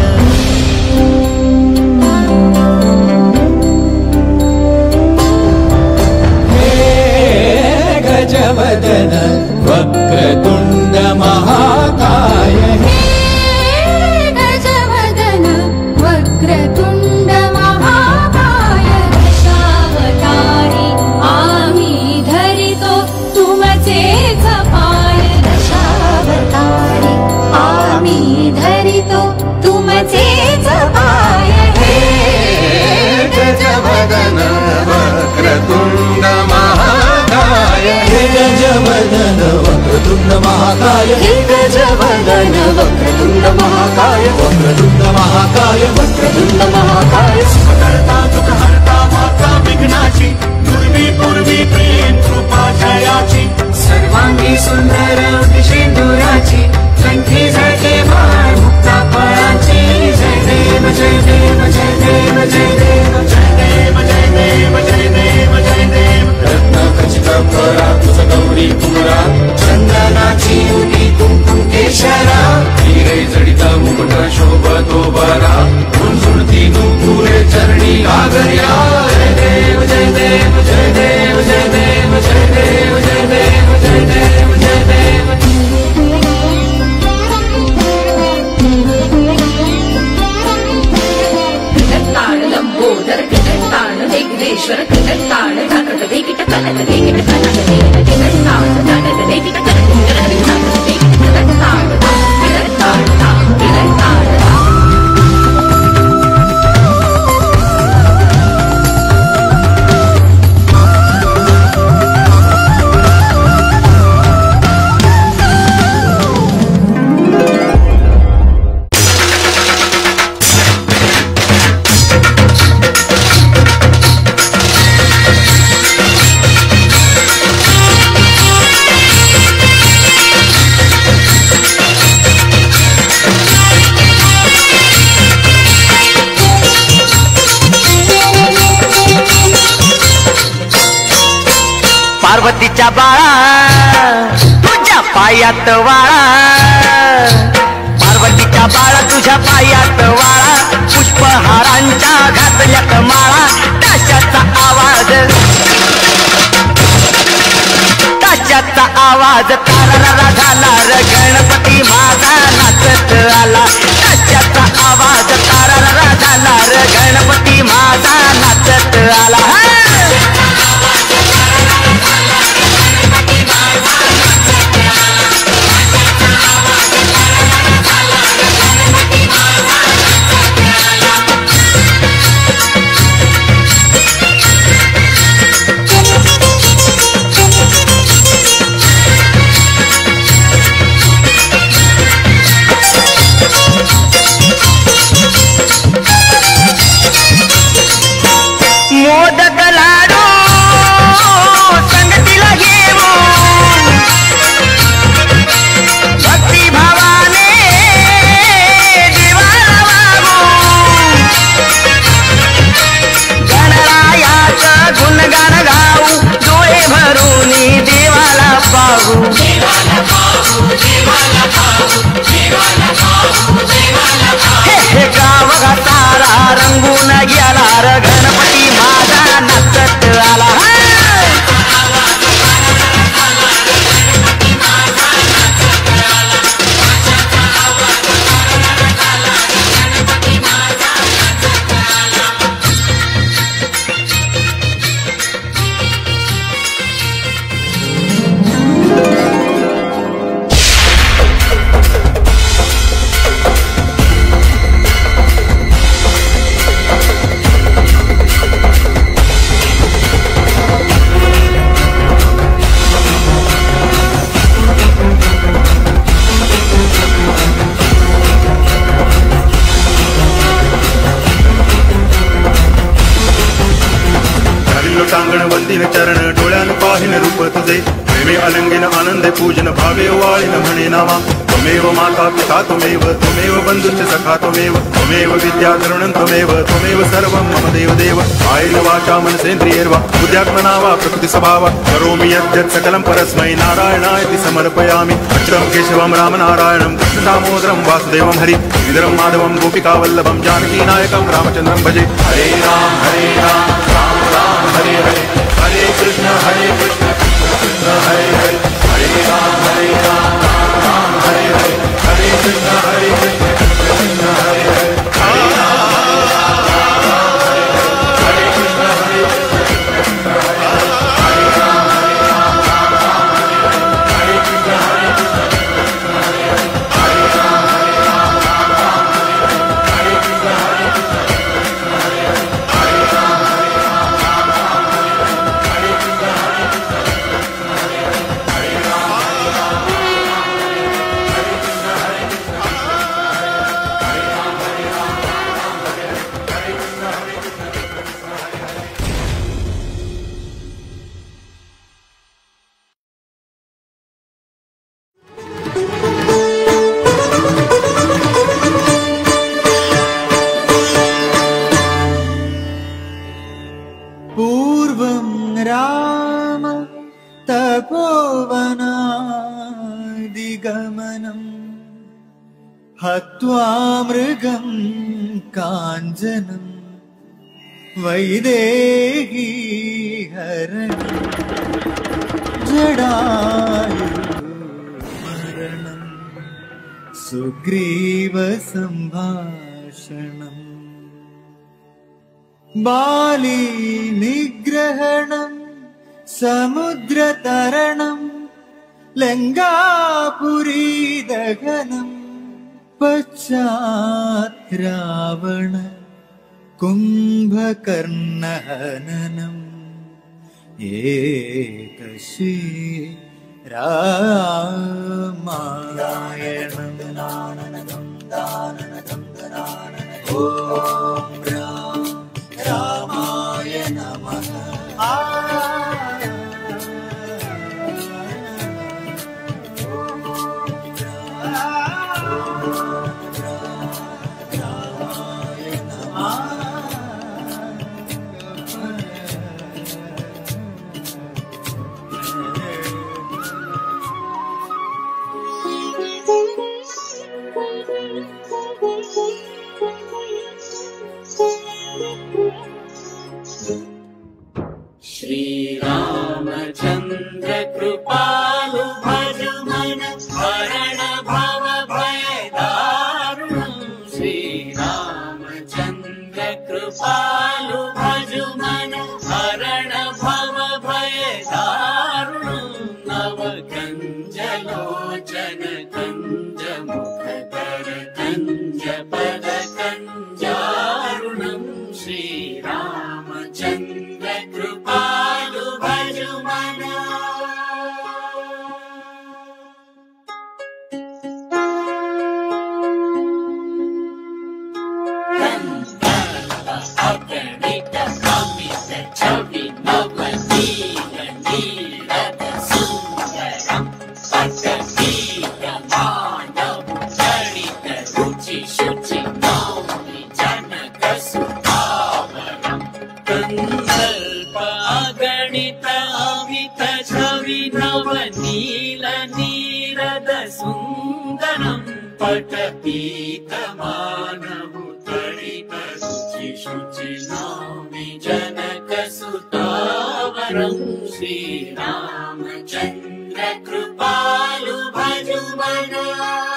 गजवदन वक्रतुण्ड महाकाय गजवदन वक्रतुण्ड महाकाय दशावतारी आम्ही धरितो तुमचेच पाय दशावतारी आम्ही धरितो तुमचेच पाय हे गजवदन वक्रतुण्ड महाकाय हे गजवदन वक्रतुण्ड महाकाय हे गजवदन वक्रतुण्ड महाकाय वक्रतुण्ड महाकाय वक्रतुण्ड महाकाय सुखकर्ता दुःखहर्ता माता विघ्नाची पूर्वी पूर्वी प्रेम कृपा जयाची सर्वांगी सुंदर दिशेंदुराची कंठी झळके माळ मुक्ता फळाची जय देव जय देव जय देव जय देव जय देव जय देव जय देव जय देव रत्न खचित फळा तुझ गौरी कुमरा चंदनाची उडी कुंकुम केशरा हिरे जडित मुकुट शोभतो बरा झुणझुणती नुपुरे चरणी आगर्या जय देव जय देव जय देव जय देव जय देव जय देव जय देव जय देव कृतत्ताण लंबोदर कृतत्ताण विघ्नेश्वर कृतत्ताण धकट वेकिट कनक वेकिट कनक वेकिट कृतत्ताण धकट वेकिट कनक वेकिट कनक वेकिट कृतत्ताण कृतत्ताण कृतत्ताण े पार्वतीच्या बाळा तुझ्या पायात वाळा पार्वतीच्या बाळा तुझ्या पायात वाळा पुष्पहारांच्या घातल्यात माळा ताशाचा आवाज ताशाचा आवाज तारारा झाला र गणपती माझा नाचत आला ताशाचा आवाज तारारा झाला र गणपती माझा नाचत आला मोदक लाडू संगतीला घेऊ भक्ती भावाने देवाला वागू गणरायाचं गुणगान गाऊ डोळे भरून देवाला पाहू हे हे गाव सारा रंगून गेला र गणपती माझा नाचत आला चालिलो टांगण वंदिन चरण डोळ्यान पाहिन रूप तुझे प्रेमे अलंगिन आनंद पूजन भावे वाळीन म्हणे नामा त्वमेव माता पिता त्वमेव त्वमेव बंधुश्च सखा त्वमेव त्वमेव विद्या तरुणं त्वमेव त्वमेव सर्वं मम देव देव आयेन वाचा मनसेन्द्रियर्वा बुद्ध्यात्मना वा प्रकृति स्वभाव करोमि यद्यत् सकलं परस्मै नारायणायति समर्पयामि अच्युतं केशवं रामनारायणं कृष्णदामोदरं वासुदेवं हरि श्रीधरं माधवं गोपिकावल्लभं जानकीनायकं रामचन्द्रं भजे हरे राम हरे राम राम राम हरे हरे हरे कृष्ण हरे कृष्ण कृष्ण कृष्ण हरे हरे हरे राम हरे राम राम राम हरे हरे हरे कृष्ण हरे कृष्ण कृष्ण कृष्ण हरे हरे हरे राम हरे कृष्ण हरे कृष्ण कृष्ण हरे हरे हरे राम हरे राम राम राम हरे हरे हरे कृष्ण हरे कृष्ण कृष्ण कृष्ण हरे हरे हरे राम हरे राम राम राम हरे हरे हरे कृष्ण हरे कृष्ण कृष्ण कृष्ण हरे हरे हरे राम हरे राम राम राम हरे हरे हरे कृष्ण हरे कृष्ण कृष्ण कृष्ण हरे हरे हरे राम हरे राम राम राम हरे हरे हरे कृष्ण हरे कृष्ण हरे राम हरे राम राम राम हरे हरे हरे कृष्ण हरे कृष्ण कृष्ण कृष्ण हरे हरे पूर्वं राम तपोवनादिगमनम् हत्वा मृगं काञ्चनम् वैदेही हरणम् जडायुमरणम् सुग्रीवसम्भाषणम् बाली निग्रहणम् समुद्रतरणम् लङ्गापुरीदहनम् पश्चात्रावण कुम्भकर्णहननम् एकशी रामायणम् दाननदम् दाननदम् दाननदम् ॐ राम रामाय नमः श्रीरामचन्द्र कृपालु भज मन हरण भव भय दारुणम् श्रीरामचन्द्र कृपालु भज मन हरण भव भय दारुणम् नव कञ्ज लोचन कञ्ज मुखकर कञ्ज पद कञ्जारुणम् श्रीरामचन्द्र कृपालु भज मना अगणित अमित छवि नवनील नीरद सुन्दरम् पटगीत मानव गणित रुचि शुचि नौमि जनक सुभावरम् कन्दर्प अगणित अमित छवि नवनील नीरद सुन्दरम् पटपीत मानव गणित शुचि शुचि नौमि जनक सुतावरम् श्रीरामचन्द्र कृपालु भजु मना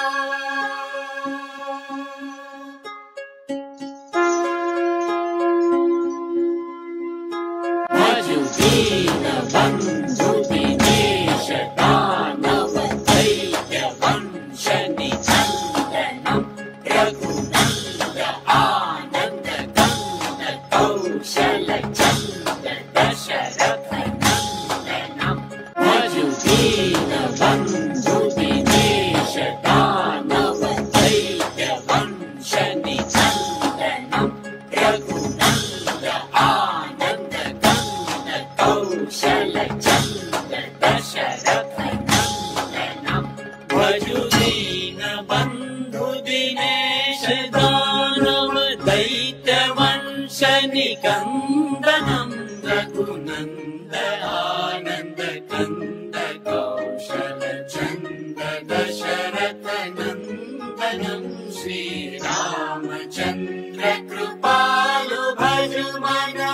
भजु दीन बन्धु दिनेश दानव दैत्य वंश निचन्दनम् रघुनन्द आनन्द कन्द कौशल चन्द दशरथ नन्दनम् भजु दीन बन्धु दिनेश दानव दैत्य वंश निचन्दनम् रघुनन्द आनन्द कन्द कौशल चन्द दशरथ नन्दनम् भजु दीन बन्धु दिनेश दानव दैत्य वंश निकन्दनम् रघुनन्द आनन्द कन्द कौशल चन्द दशरथ नन्दनम् श्रीरामचन्द्र कृपालु भजु मना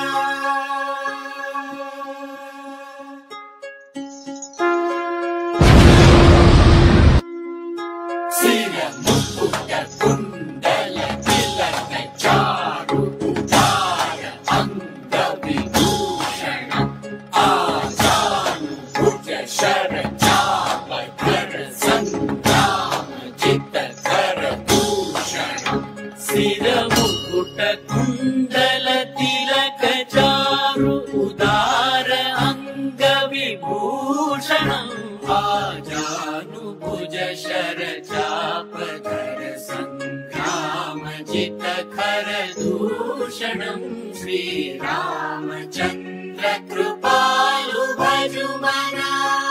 सिर मुकुट कुण्डल तिलक चारु उदार अङ्ग विभूषणम् आजानु भुज शर चाप धर सङ्ग्राम चित कर भूषणम् सिर मुकुट कुण्डल तिलक चारु उदार अङ्ग विभूषणम् आजानु भुज शर चाप धर सङ्ग्राम जित खर दूषणम् श्रीरामचन्द्र कृपालु भजु मना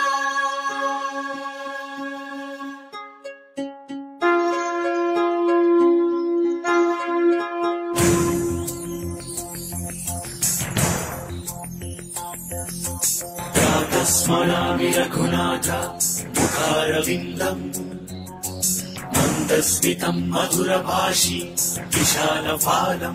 स्मरामि रघुनाथ मुखारविन्दम् मन्दस्मितम् मधुरभाषि विशालफालम्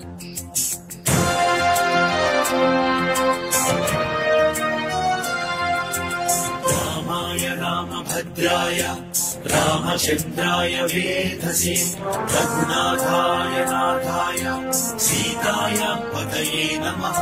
रामाय रामभद्राय रामचन्द्राय वेधसे रघुनाथाय नाथाय सीताय पतये नमः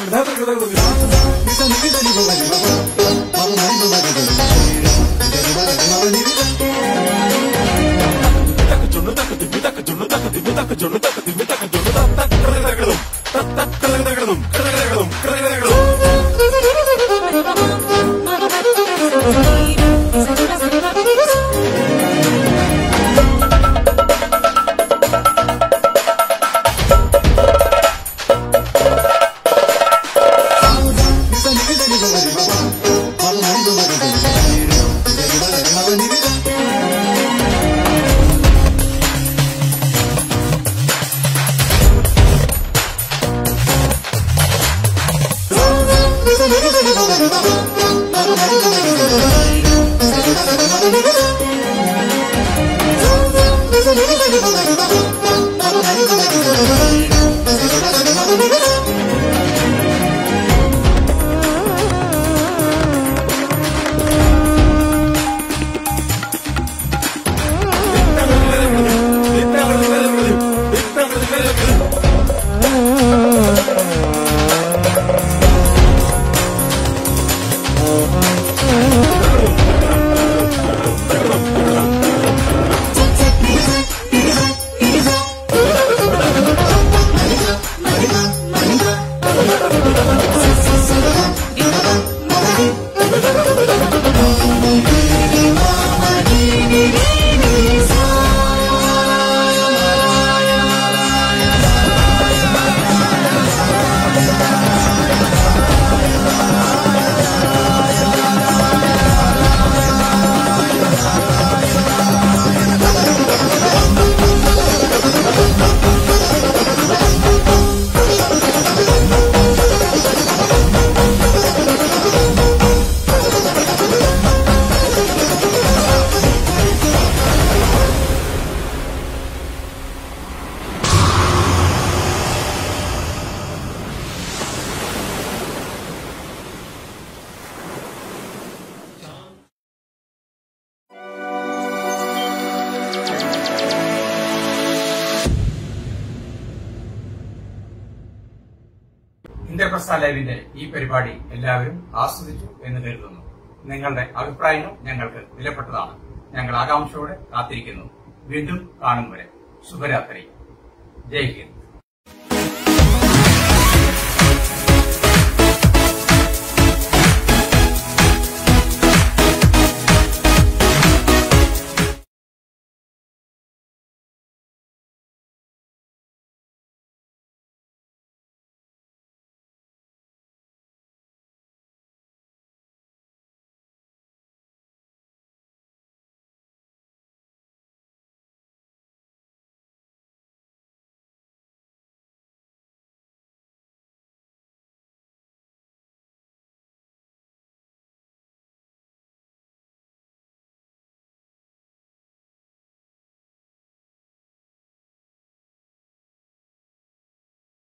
ഇന്ദ്രപ്രസ്ഥ ലൈവിന്റെ ഈ പരിപാടി എല്ലാവരും ആസ്വദിച്ചു എന്ന് കരുതുന്നു നിങ്ങളുടെ അഭിപ്രായങ്ങൾ ഞങ്ങൾക്ക് വിലപ്പെട്ടതാണ് ഞങ്ങൾ ആകാംക്ഷയോടെ കാത്തിരിക്കുന്നു വീണ്ടും കാണും വരെ ശുഭരാത്രി ജയ് ഹിന്ദ്